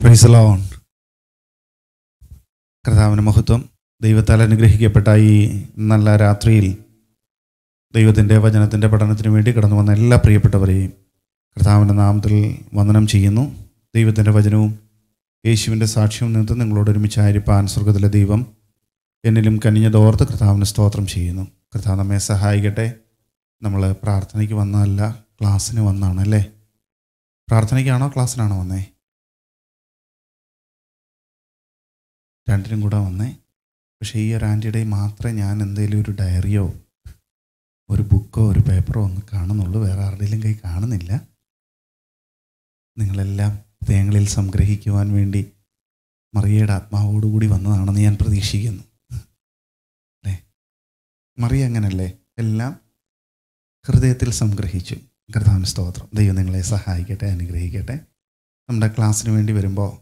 Price loan കർത്താവിന് മഹത്വം ദൈവത്താൽ അനുഗ്രഹിക്കപ്പെട്ട ഈ നല്ല രാത്രിയിൽ ദൈവത്തിൻ്റെ വചനത്തിൻ്റെ പഠനത്തിന് വേണ്ടി കടന്നു വന്ന എല്ലാ പ്രിയപ്പെട്ടവരെയും കർത്താവിൻ്റെ നാമത്തിൽ വന്ദനം ചെയ്യുന്നു ദൈവത്തിൻ്റെ വചനവും യേശുവിൻ്റെ സാക്ഷ്യവും നിമിത്തം നിങ്ങളോട് ഒരുമിച്ചായിരിക്കാൻ സ്വർഗത്തിലെ ദൈവം എന്നിലും കനിഞ്ഞതോർത്ത് കർത്താവിന് സ്തോത്രം ചെയ്യുന്നു കർത്താവ് നമ്മെ സഹായിക്കട്ടെ നമ്മൾ പ്രാർത്ഥനയ്ക്ക് വന്നതല്ല ക്ലാസ്സിന് വന്നാണ് അല്ലേ പ്രാർത്ഥനയ്ക്കാണോ ക്ലാസ്സിനാണോ വന്നേ രണ്ടിനും കൂടെ വന്നേ പക്ഷേ ഈ ഒരു ആൻറ്റിയുടെ മാത്രമേ ഞാൻ എന്തെങ്കിലും ഒരു ഡയറിയോ ഒരു ബുക്കോ ഒരു പേപ്പറോ ഒന്ന് കാണുന്നുള്ളൂ വേറെ ആരുടെയും കൈ കാണുന്നില്ല നിങ്ങളെല്ലാം തേങ്ങളിൽ സംഗ്രഹിക്കുവാൻ വേണ്ടി മറിയയുടെ ആത്മാവോടുകൂടി വന്നതാണെന്ന് ഞാൻ പ്രതീക്ഷിക്കുന്നു അല്ലേ മറിയ അങ്ങനല്ലേ എല്ലാം ഹൃദയത്തിൽ സംഗ്രഹിച്ചു കർത്താവിന് സ്തോത്രം ദൈവം നിങ്ങളെ സഹായിക്കട്ടെ അനുഗ്രഹിക്കട്ടെ നമ്മുടെ ക്ലാസ്സിന് വേണ്ടി വരുമ്പോൾ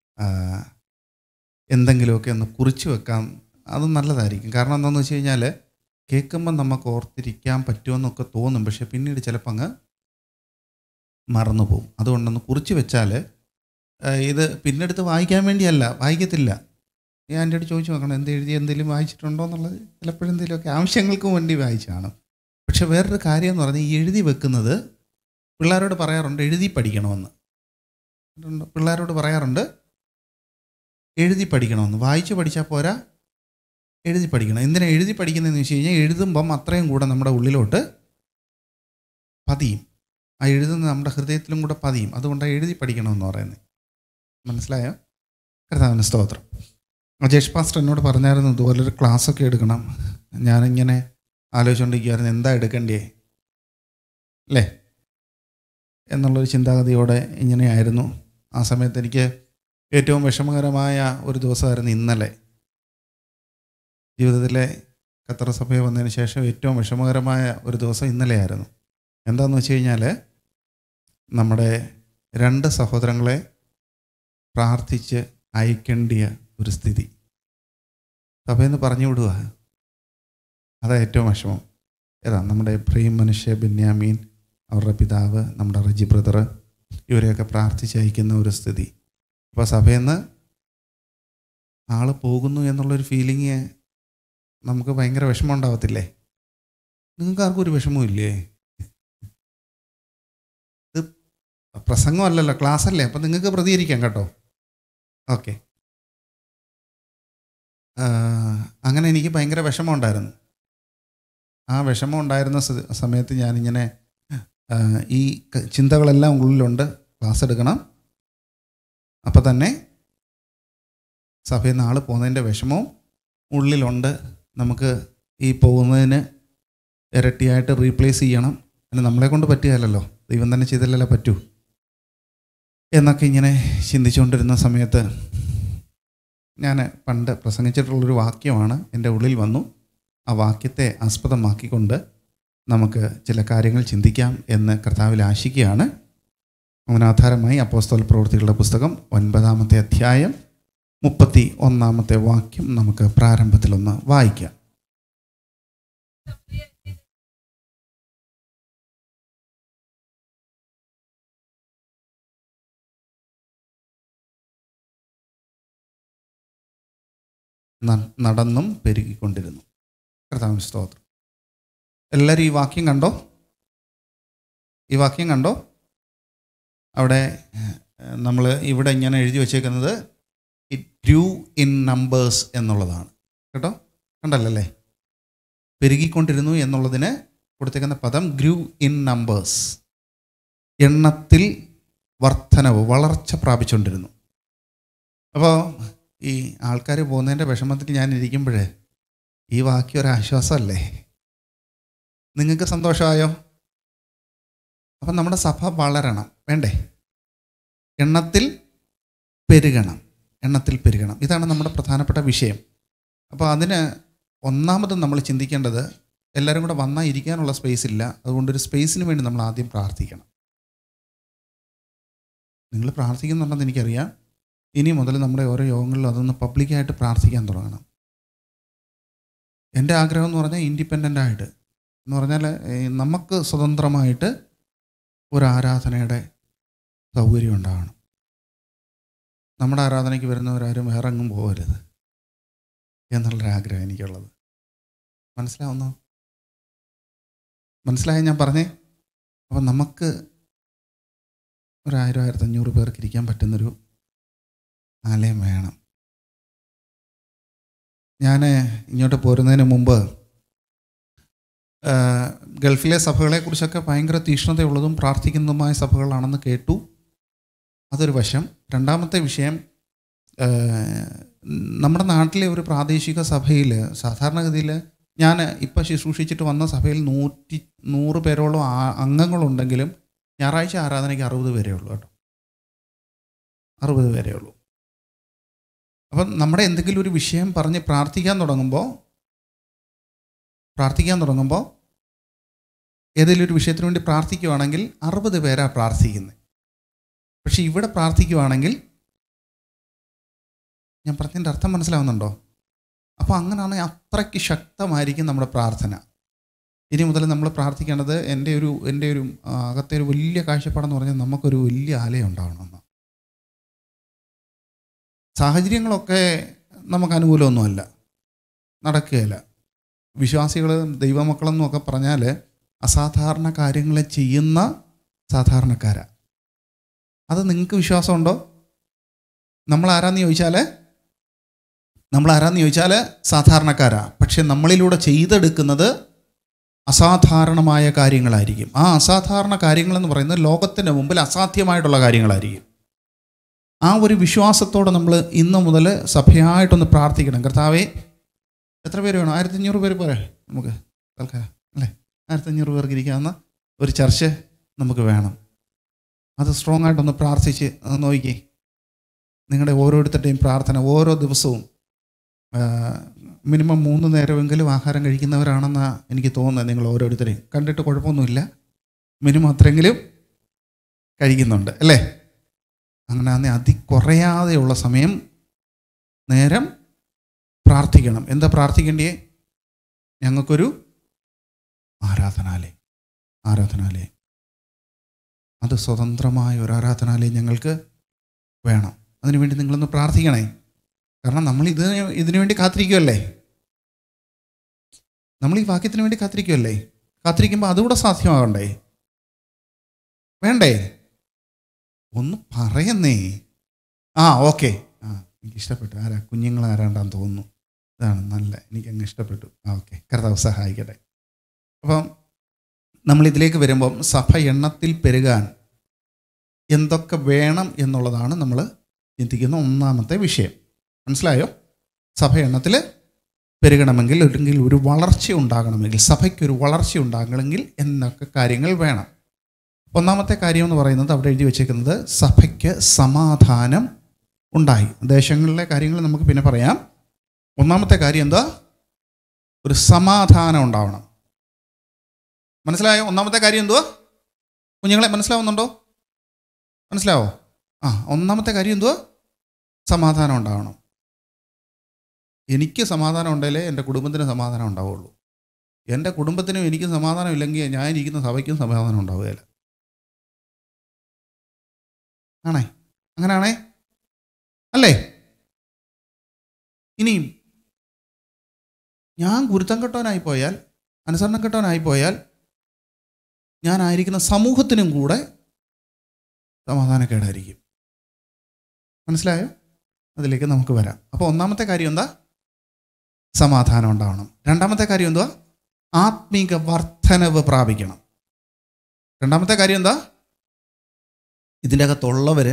എന്തെങ്കിലുമൊക്കെ ഒന്ന് കുറിച്ച് വെക്കാം അത് നല്ലതായിരിക്കും കാരണം എന്താണെന്ന് വെച്ച് കഴിഞ്ഞാൽ കേൾക്കുമ്പോൾ നമുക്ക് ഓർത്തിരിക്കാൻ പറ്റുമെന്നൊക്കെ തോന്നും പക്ഷെ പിന്നീട് ചിലപ്പോൾ അങ്ങ് മറന്നു പോകും അതുകൊണ്ടൊന്ന് കുറിച്ച് വെച്ചാൽ ഇത് പിന്നെടുത്ത് വായിക്കാൻ വേണ്ടിയല്ല വായിക്കത്തില്ല ഞാൻ എൻ്റെ അടുത്ത് ചോദിച്ചു നോക്കണം എന്ത് എഴുതി എന്തെങ്കിലും വായിച്ചിട്ടുണ്ടോ എന്നുള്ളത് ചിലപ്പോഴും എന്തെങ്കിലുമൊക്കെ ആവശ്യങ്ങൾക്ക് വേണ്ടി വായിച്ചാണ് പക്ഷെ വേറൊരു കാര്യം എന്ന് പറഞ്ഞാൽ ഈ എഴുതി വെക്കുന്നത് പിള്ളേരോട് പറയാറുണ്ട് എഴുതി പഠിക്കണമെന്ന് പിള്ളേരോട് പറയാറുണ്ട് എഴുതി പഠിക്കണമെന്ന് വായിച്ച് പഠിച്ചാൽ പോരാ എഴുതി പഠിക്കണം എന്തിനാ എഴുതി പഠിക്കുന്നതെന്ന് വെച്ച് കഴിഞ്ഞാൽ എഴുതുമ്പം അത്രയും കൂടെ നമ്മുടെ ഉള്ളിലോട്ട് പതിയും ആ എഴുതുന്നത് നമ്മുടെ ഹൃദയത്തിലും കൂടെ പതിയും അതുകൊണ്ടാണ് എഴുതി പഠിക്കണമെന്ന് പറയുന്നത് മനസ്സിലായോ കർത്താവിന് സ്തോത്രം അജേഷ് പാസ്റ്റർ എന്നോട് പറഞ്ഞായിരുന്നു ഇതുപോലൊരു ക്ലാസ്സൊക്കെ എടുക്കണം ഞാനിങ്ങനെ ആലോചിച്ചുകൊണ്ടിരിക്കുമായിരുന്നു എന്താ എടുക്കണ്ടേ അല്ലേ എന്നുള്ളൊരു ചിന്താഗതിയോടെ ഇങ്ങനെയായിരുന്നു ആ സമയത്ത് എനിക്ക് ഏറ്റവും വിഷമകരമായ ഒരു ദിവസമായിരുന്നു ഇന്നലെ ജീവിതത്തിലെ ഖത്തർ സഭയിൽ വന്നതിന് ശേഷം ഏറ്റവും വിഷമകരമായ ഒരു ദിവസം ഇന്നലെയായിരുന്നു എന്താണെന്ന് വെച്ച് കഴിഞ്ഞാൽ നമ്മുടെ രണ്ട് സഹോദരങ്ങളെ പ്രാർത്ഥിച്ച് അയക്കേണ്ടിയ ഒരു സ്ഥിതി സഭയിൽ നിന്ന് പറഞ്ഞു വിടുക അതാ ഏറ്റവും വിഷമം ഏതാ നമ്മുടെ പ്രിയം മനുഷ്യ ബെന്യാമീൻ അവരുടെ പിതാവ് നമ്മുടെ റജി ബ്രദർ ഇവരെയൊക്കെ പ്രാർത്ഥിച്ച് അയക്കുന്ന ഒരു സ്ഥിതി അപ്പോൾ സഭയിൽ നിന്ന് ആൾ പോകുന്നു എന്നുള്ളൊരു ഫീലിങ് നമുക്ക് ഭയങ്കര വിഷമം ഉണ്ടാവത്തില്ലേ നിങ്ങൾക്ക് ആർക്കും ഒരു വിഷമവും ഇല്ലേ ഇത് പ്രസംഗമല്ലല്ലോ ക്ലാസ് അല്ലേ അപ്പം നിങ്ങൾക്ക് പ്രതികരിക്കാം കേട്ടോ ഓക്കെ അങ്ങനെ എനിക്ക് ഭയങ്കര വിഷമം ഉണ്ടായിരുന്നു ആ വിഷമം ഉണ്ടായിരുന്ന സമയത്ത് ഞാനിങ്ങനെ ഈ ചിന്തകളെല്ലാം ഉള്ളിലുണ്ട് ക്ലാസ് എടുക്കണം അപ്പം തന്നെ സഭയിൽ നിന്ന് ആൾ പോകുന്നതിൻ്റെ വിഷമവും ഉള്ളിലുണ്ട് നമുക്ക് ഈ പോകുന്നതിന് ഇരട്ടിയായിട്ട് റീപ്ലേസ് ചെയ്യണം അതിന് നമ്മളെ കൊണ്ട് പറ്റുകയല്ലോ ദൈവം തന്നെ ചെയ്തല്ലല്ലോ പറ്റൂ എന്നൊക്കെ ഇങ്ങനെ ചിന്തിച്ചുകൊണ്ടിരുന്ന സമയത്ത് ഞാൻ പണ്ട് പ്രസംഗിച്ചിട്ടുള്ളൊരു വാക്യമാണ് എൻ്റെ ഉള്ളിൽ വന്നു ആ വാക്യത്തെ ആസ്പദമാക്കിക്കൊണ്ട് നമുക്ക് ചില കാര്യങ്ങൾ ചിന്തിക്കാം എന്ന് കർത്താവിൽ ആശിക്കുകയാണ് അതിനാധാരമായി അപ്പോസ്തോൽ പ്രവൃത്തികളുടെ പുസ്തകം ഒൻപതാമത്തെ അധ്യായം മുപ്പത്തി ഒന്നാമത്തെ വാക്യം നമുക്ക് പ്രാരംഭത്തിലൊന്ന് വായിക്കാം നടന്നും പെരുകിക്കൊണ്ടിരുന്നു കർത്താവിൻ സ്തോത്രം എല്ലാവരും ഈ വാക്യം കണ്ടോ ഈ വാക്യം കണ്ടോ അവിടെ നമ്മൾ ഇവിടെ ഇങ്ങനെ എഴുതി വച്ചേക്കുന്നത് ഇറ്റ് ഗ്രൂ ഇൻ നമ്പേഴ്സ് എന്നുള്ളതാണ് കേട്ടോ കണ്ടല്ലേ പെരുകിക്കൊണ്ടിരുന്നു എന്നുള്ളതിന് കൊടുത്തേക്കുന്ന പദം ഗ്രൂ ഇൻ നമ്പേഴ്സ് എണ്ണത്തിൽ വർധനവ് വളർച്ച പ്രാപിച്ചുകൊണ്ടിരുന്നു അപ്പോൾ ഈ ആൾക്കാർ പോകുന്നതിൻ്റെ വിഷമത്തിൽ ഞാൻ ഇരിക്കുമ്പോൾ ഈ വാക്യം ഒരു ആശ്വാസമല്ലേ നിങ്ങൾക്ക് സന്തോഷമായോ അപ്പം നമ്മുടെ സഭ വളരണം വേണ്ടേ എണ്ണത്തിൽ പെരുകണം എണ്ണത്തിൽ പെരുകണം ഇതാണ് നമ്മുടെ പ്രധാനപ്പെട്ട വിഷയം അപ്പോൾ അതിന് ഒന്നാമത് നമ്മൾ ചിന്തിക്കേണ്ടത് എല്ലാവരും കൂടെ വന്നാൽ ഇരിക്കാനുള്ള സ്പേസ് ഇല്ല അതുകൊണ്ടൊരു സ്പേസിന് വേണ്ടി നമ്മൾ ആദ്യം പ്രാർത്ഥിക്കണം നിങ്ങൾ പ്രാർത്ഥിക്കുന്നുണ്ടെന്ന് എനിക്കറിയാം ഇനി മുതൽ നമ്മുടെ ഓരോ യോഗങ്ങളിലും അതൊന്ന് പബ്ലിക്കായിട്ട് പ്രാർത്ഥിക്കാൻ തുടങ്ങണം എൻ്റെ ആഗ്രഹം എന്ന് പറഞ്ഞാൽ ഇൻഡിപെൻഡൻ്റ് ആയിട്ട് എന്ന് പറഞ്ഞാൽ നമുക്ക് സ്വതന്ത്രമായിട്ട് ഒരു ആരാധനയുടെ സൗകര്യം ഉണ്ടാകണം നമ്മുടെ ആരാധനയ്ക്ക് വരുന്നവരാരും വേറെ എങ്ങും പോകരുത് എന്നുള്ളൊരാഗ്രഹം എനിക്കുള്ളത് മനസ്സിലാവുന്നോ മനസ്സിലായ ഞാൻ പറഞ്ഞേ അപ്പം നമുക്ക് ഒരു ആയിരം ആയിരത്തഞ്ഞൂറ് പേർക്ക് ഇരിക്കാൻ പറ്റുന്നൊരു ആലയം വേണം ഞാൻ ഇങ്ങോട്ട് പോരുന്നതിന് മുമ്പ് ആ, ഗൾഫിലെ സഭകളെക്കുറിച്ചൊക്കെ ഭയങ്കര തീക്ഷ്ണതയുള്ളതും പ്രാർത്ഥിക്കുന്നതുമായ സഭകളാണെന്ന് കേട്ടു അതൊരു വശം രണ്ടാമത്തെ വിഷയം ആ, നമ്മുടെ നാട്ടിലെ ഒരു പ്രാദേശിക സഭയിൽ സാധാരണഗതിയിൽ ഞാൻ ഇപ്പം ശുശ്രൂഷിച്ചിട്ട് വന്ന സഭയിൽ നൂറ്റി നൂറ് പേരോളം ആ- അംഗങ്ങളുണ്ടെങ്കിലും ഞായറാഴ്ച ആരാധനയ്ക്ക് അറുപത് പേരേ ഉള്ളൂ കേട്ടോ അറുപത് പേരേ ഉള്ളൂ അപ്പം നമ്മുടെ എന്തെങ്കിലും ഒരു വിഷയം പറഞ്ഞ് പ്രാർത്ഥിക്കാൻ തുടങ്ങുമ്പോൾ പ്രാർത്ഥിക്കാൻ തുടങ്ങുമ്പോൾ ഏതെങ്കിലും ഒരു വിഷയത്തിന് വേണ്ടി പ്രാർത്ഥിക്കുവാണെങ്കിൽ അറുപത് പേരാ പ്രാർത്ഥിക്കുന്നത് പക്ഷെ ഇവിടെ പ്രാർത്ഥിക്കുവാണെങ്കിൽ ഞാൻ പറഞ്ഞതിൻ്റെ അർത്ഥം മനസ്സിലാവുന്നുണ്ടോ അപ്പോൾ അങ്ങനെയാണെങ്കിൽ അത്രയ്ക്ക് ശക്തമായിരിക്കും നമ്മുടെ പ്രാർത്ഥന ഇനി മുതൽ നമ്മൾ പ്രാർത്ഥിക്കേണ്ടത് എൻ്റെ ഒരു എൻ്റെ ഒരു ആ, അകത്തെ ഒരു വലിയ കാഴ്ചപ്പാടെന്ന് പറഞ്ഞാൽ നമുക്കൊരു വലിയ ആലയം ഉണ്ടാവണമെന്ന് സാഹചര്യങ്ങളൊക്കെ നമുക്ക് അനുകൂലമൊന്നുമല്ല നടക്കുകയില്ല വിശ്വാസികൾ ദൈവമക്കളെന്നും ഒക്കെ പറഞ്ഞാൽ അസാധാരണ കാര്യങ്ങളെ ചെയ്യുന്ന സാധാരണക്കാരാ അത് നിങ്ങൾക്ക് വിശ്വാസമുണ്ടോ നമ്മൾ ആരാന്ന് ചോദിച്ചാൽ നമ്മൾ ആരാന്ന് ചോദിച്ചാൽ സാധാരണക്കാരാ പക്ഷെ നമ്മളിലൂടെ ചെയ്തെടുക്കുന്നത് അസാധാരണമായ കാര്യങ്ങളായിരിക്കും ആ അസാധാരണ കാര്യങ്ങളെന്ന് പറയുന്നത് ലോകത്തിൻ്റെ മുമ്പിൽ അസാധ്യമായിട്ടുള്ള കാര്യങ്ങളായിരിക്കും ആ ഒരു വിശ്വാസത്തോടെ നമ്മൾ ഇന്ന് മുതൽ സഭയായിട്ടൊന്ന് പ്രാർത്ഥിക്കണം കർത്താവേ എത്ര പേര് വേണം ആയിരത്തി അഞ്ഞൂറ് പേര് പോരെ നമുക്ക് തൽക്കാലം അല്ലേ ആയിരത്തി അഞ്ഞൂറ് പേർക്ക് ഇരിക്കാവുന്ന ഒരു ചർച്ച നമുക്ക് വേണം അത് സ്ട്രോങ് ആയിട്ടൊന്ന് പ്രാർത്ഥിച്ച് അത് നോക്കിക്കേ നിങ്ങളുടെ ഓരോരുത്തരുടെയും പ്രാർത്ഥന ഓരോ ദിവസവും മിനിമം മൂന്ന് നേരമെങ്കിലും ആഹാരം കഴിക്കുന്നവരാണെന്നാണ് എനിക്ക് തോന്നുന്നത് നിങ്ങൾ ഓരോരുത്തരെയും കണ്ടിട്ട് കുഴപ്പമൊന്നുമില്ല മിനിമം അത്രയെങ്കിലും കഴിക്കുന്നുണ്ട് അല്ലേ അങ്ങനെ അന്ന് അതികുറയാതെയുള്ള സമയം നേരം പ്രാർത്ഥിക്കണം എന്താ പ്രാർത്ഥിക്കേണ്ടിയേ ഞങ്ങൾക്കൊരു ആരാധനാലയം ആരാധനാലയം അത് സ്വതന്ത്രമായ ഒരു ആരാധനാലയം ഞങ്ങൾക്ക് വേണം അതിനുവേണ്ടി നിങ്ങളൊന്ന് പ്രാർത്ഥിക്കണേ കാരണം നമ്മൾ ഇത് ഇതിനു വേണ്ടി കാത്തിരിക്കുമല്ലേ നമ്മൾ ഈ വാക്യത്തിന് വേണ്ടി കാത്തിരിക്കുമല്ലേ കാത്തിരിക്കുമ്പോൾ അതുകൂടെ സാധ്യമാകണ്ടേ വേണ്ടേ ഒന്ന് പറയുന്നേ ആ ഓക്കെ ആ എനിക്ക് ഇഷ്ടപ്പെട്ടു ആരാ കുഞ്ഞുങ്ങൾ ആരാണ്ടാന്ന് തോന്നുന്നു ഇതാണ് നല്ല എനിക്ക് അങ്ങ് ഇഷ്ടപ്പെട്ടു ആ ഓക്കെ കർത്താവ് സഹായിക്കട്ടെ അപ്പം നമ്മൾ ഇതിലേക്ക് വരുമ്പം സഭ എണ്ണത്തിൽ പെരുകാൻ എന്തൊക്കെ വേണം എന്നുള്ളതാണ് നമ്മൾ ചിന്തിക്കുന്ന ഒന്നാമത്തെ വിഷയം മനസ്സിലായോ സഭ എണ്ണത്തിൽ പെരുകണമെങ്കിൽ അല്ലെങ്കിൽ ഒരു വളർച്ച ഉണ്ടാകണമെങ്കിൽ സഭയ്ക്ക് ഒരു വളർച്ച ഉണ്ടാകണമെങ്കിൽ എന്നൊക്കെ കാര്യങ്ങൾ വേണം ഒന്നാമത്തെ കാര്യം എന്ന് പറയുന്നത് അവിടെ എഴുതി വെച്ചേക്കുന്നത് സഭയ്ക്ക് സമാധാനം ഉണ്ടായി ദേശങ്ങളിലെ കാര്യങ്ങൾ നമുക്ക് പിന്നെ പറയാം ഒന്നാമത്തെ കാര്യം എന്താ ഒരു സമാധാനം ഉണ്ടാവണം മനസ്സിലായോ ഒന്നാമത്തെ കാര്യം എന്തുവാ കുഞ്ഞുങ്ങളെ മനസ്സിലാവുന്നുണ്ടോ മനസ്സിലാവോ ആ ഒന്നാമത്തെ കാര്യം എന്തുവാ സമാധാനം ഉണ്ടാവണം എനിക്ക് സമാധാനം ഉണ്ടെങ്കിലേ എൻ്റെ കുടുംബത്തിന് സമാധാനം ഉണ്ടാവുള്ളൂ എൻ്റെ കുടുംബത്തിനും എനിക്ക് സമാധാനം ഇല്ലെങ്കിൽ ഞാൻ ഇരിക്കുന്ന സഭയ്ക്കും സമാധാനം ഉണ്ടാവുകയില്ല ആണേ അങ്ങനെയാണേ അല്ലേ ഇനിയും ഞാൻ ഗുരുത്തം കെട്ടവനായി പോയാൽ അനുസരണം കെട്ടവനായി പോയാൽ ഞാനായിരിക്കുന്ന സമൂഹത്തിനും കൂടെ സമാധാനക്കേടായിരിക്കും മനസ്സിലായോ അതിലേക്ക് നമുക്ക് വരാം അപ്പോൾ ഒന്നാമത്തെ കാര്യം എന്താ സമാധാനം ഉണ്ടാവണം രണ്ടാമത്തെ കാര്യം എന്തുവാ ആത്മീക വർധനവ് പ്രാപിക്കണം രണ്ടാമത്തെ കാര്യം എന്താ ഇതിൻ്റെ അകത്തുള്ളവർ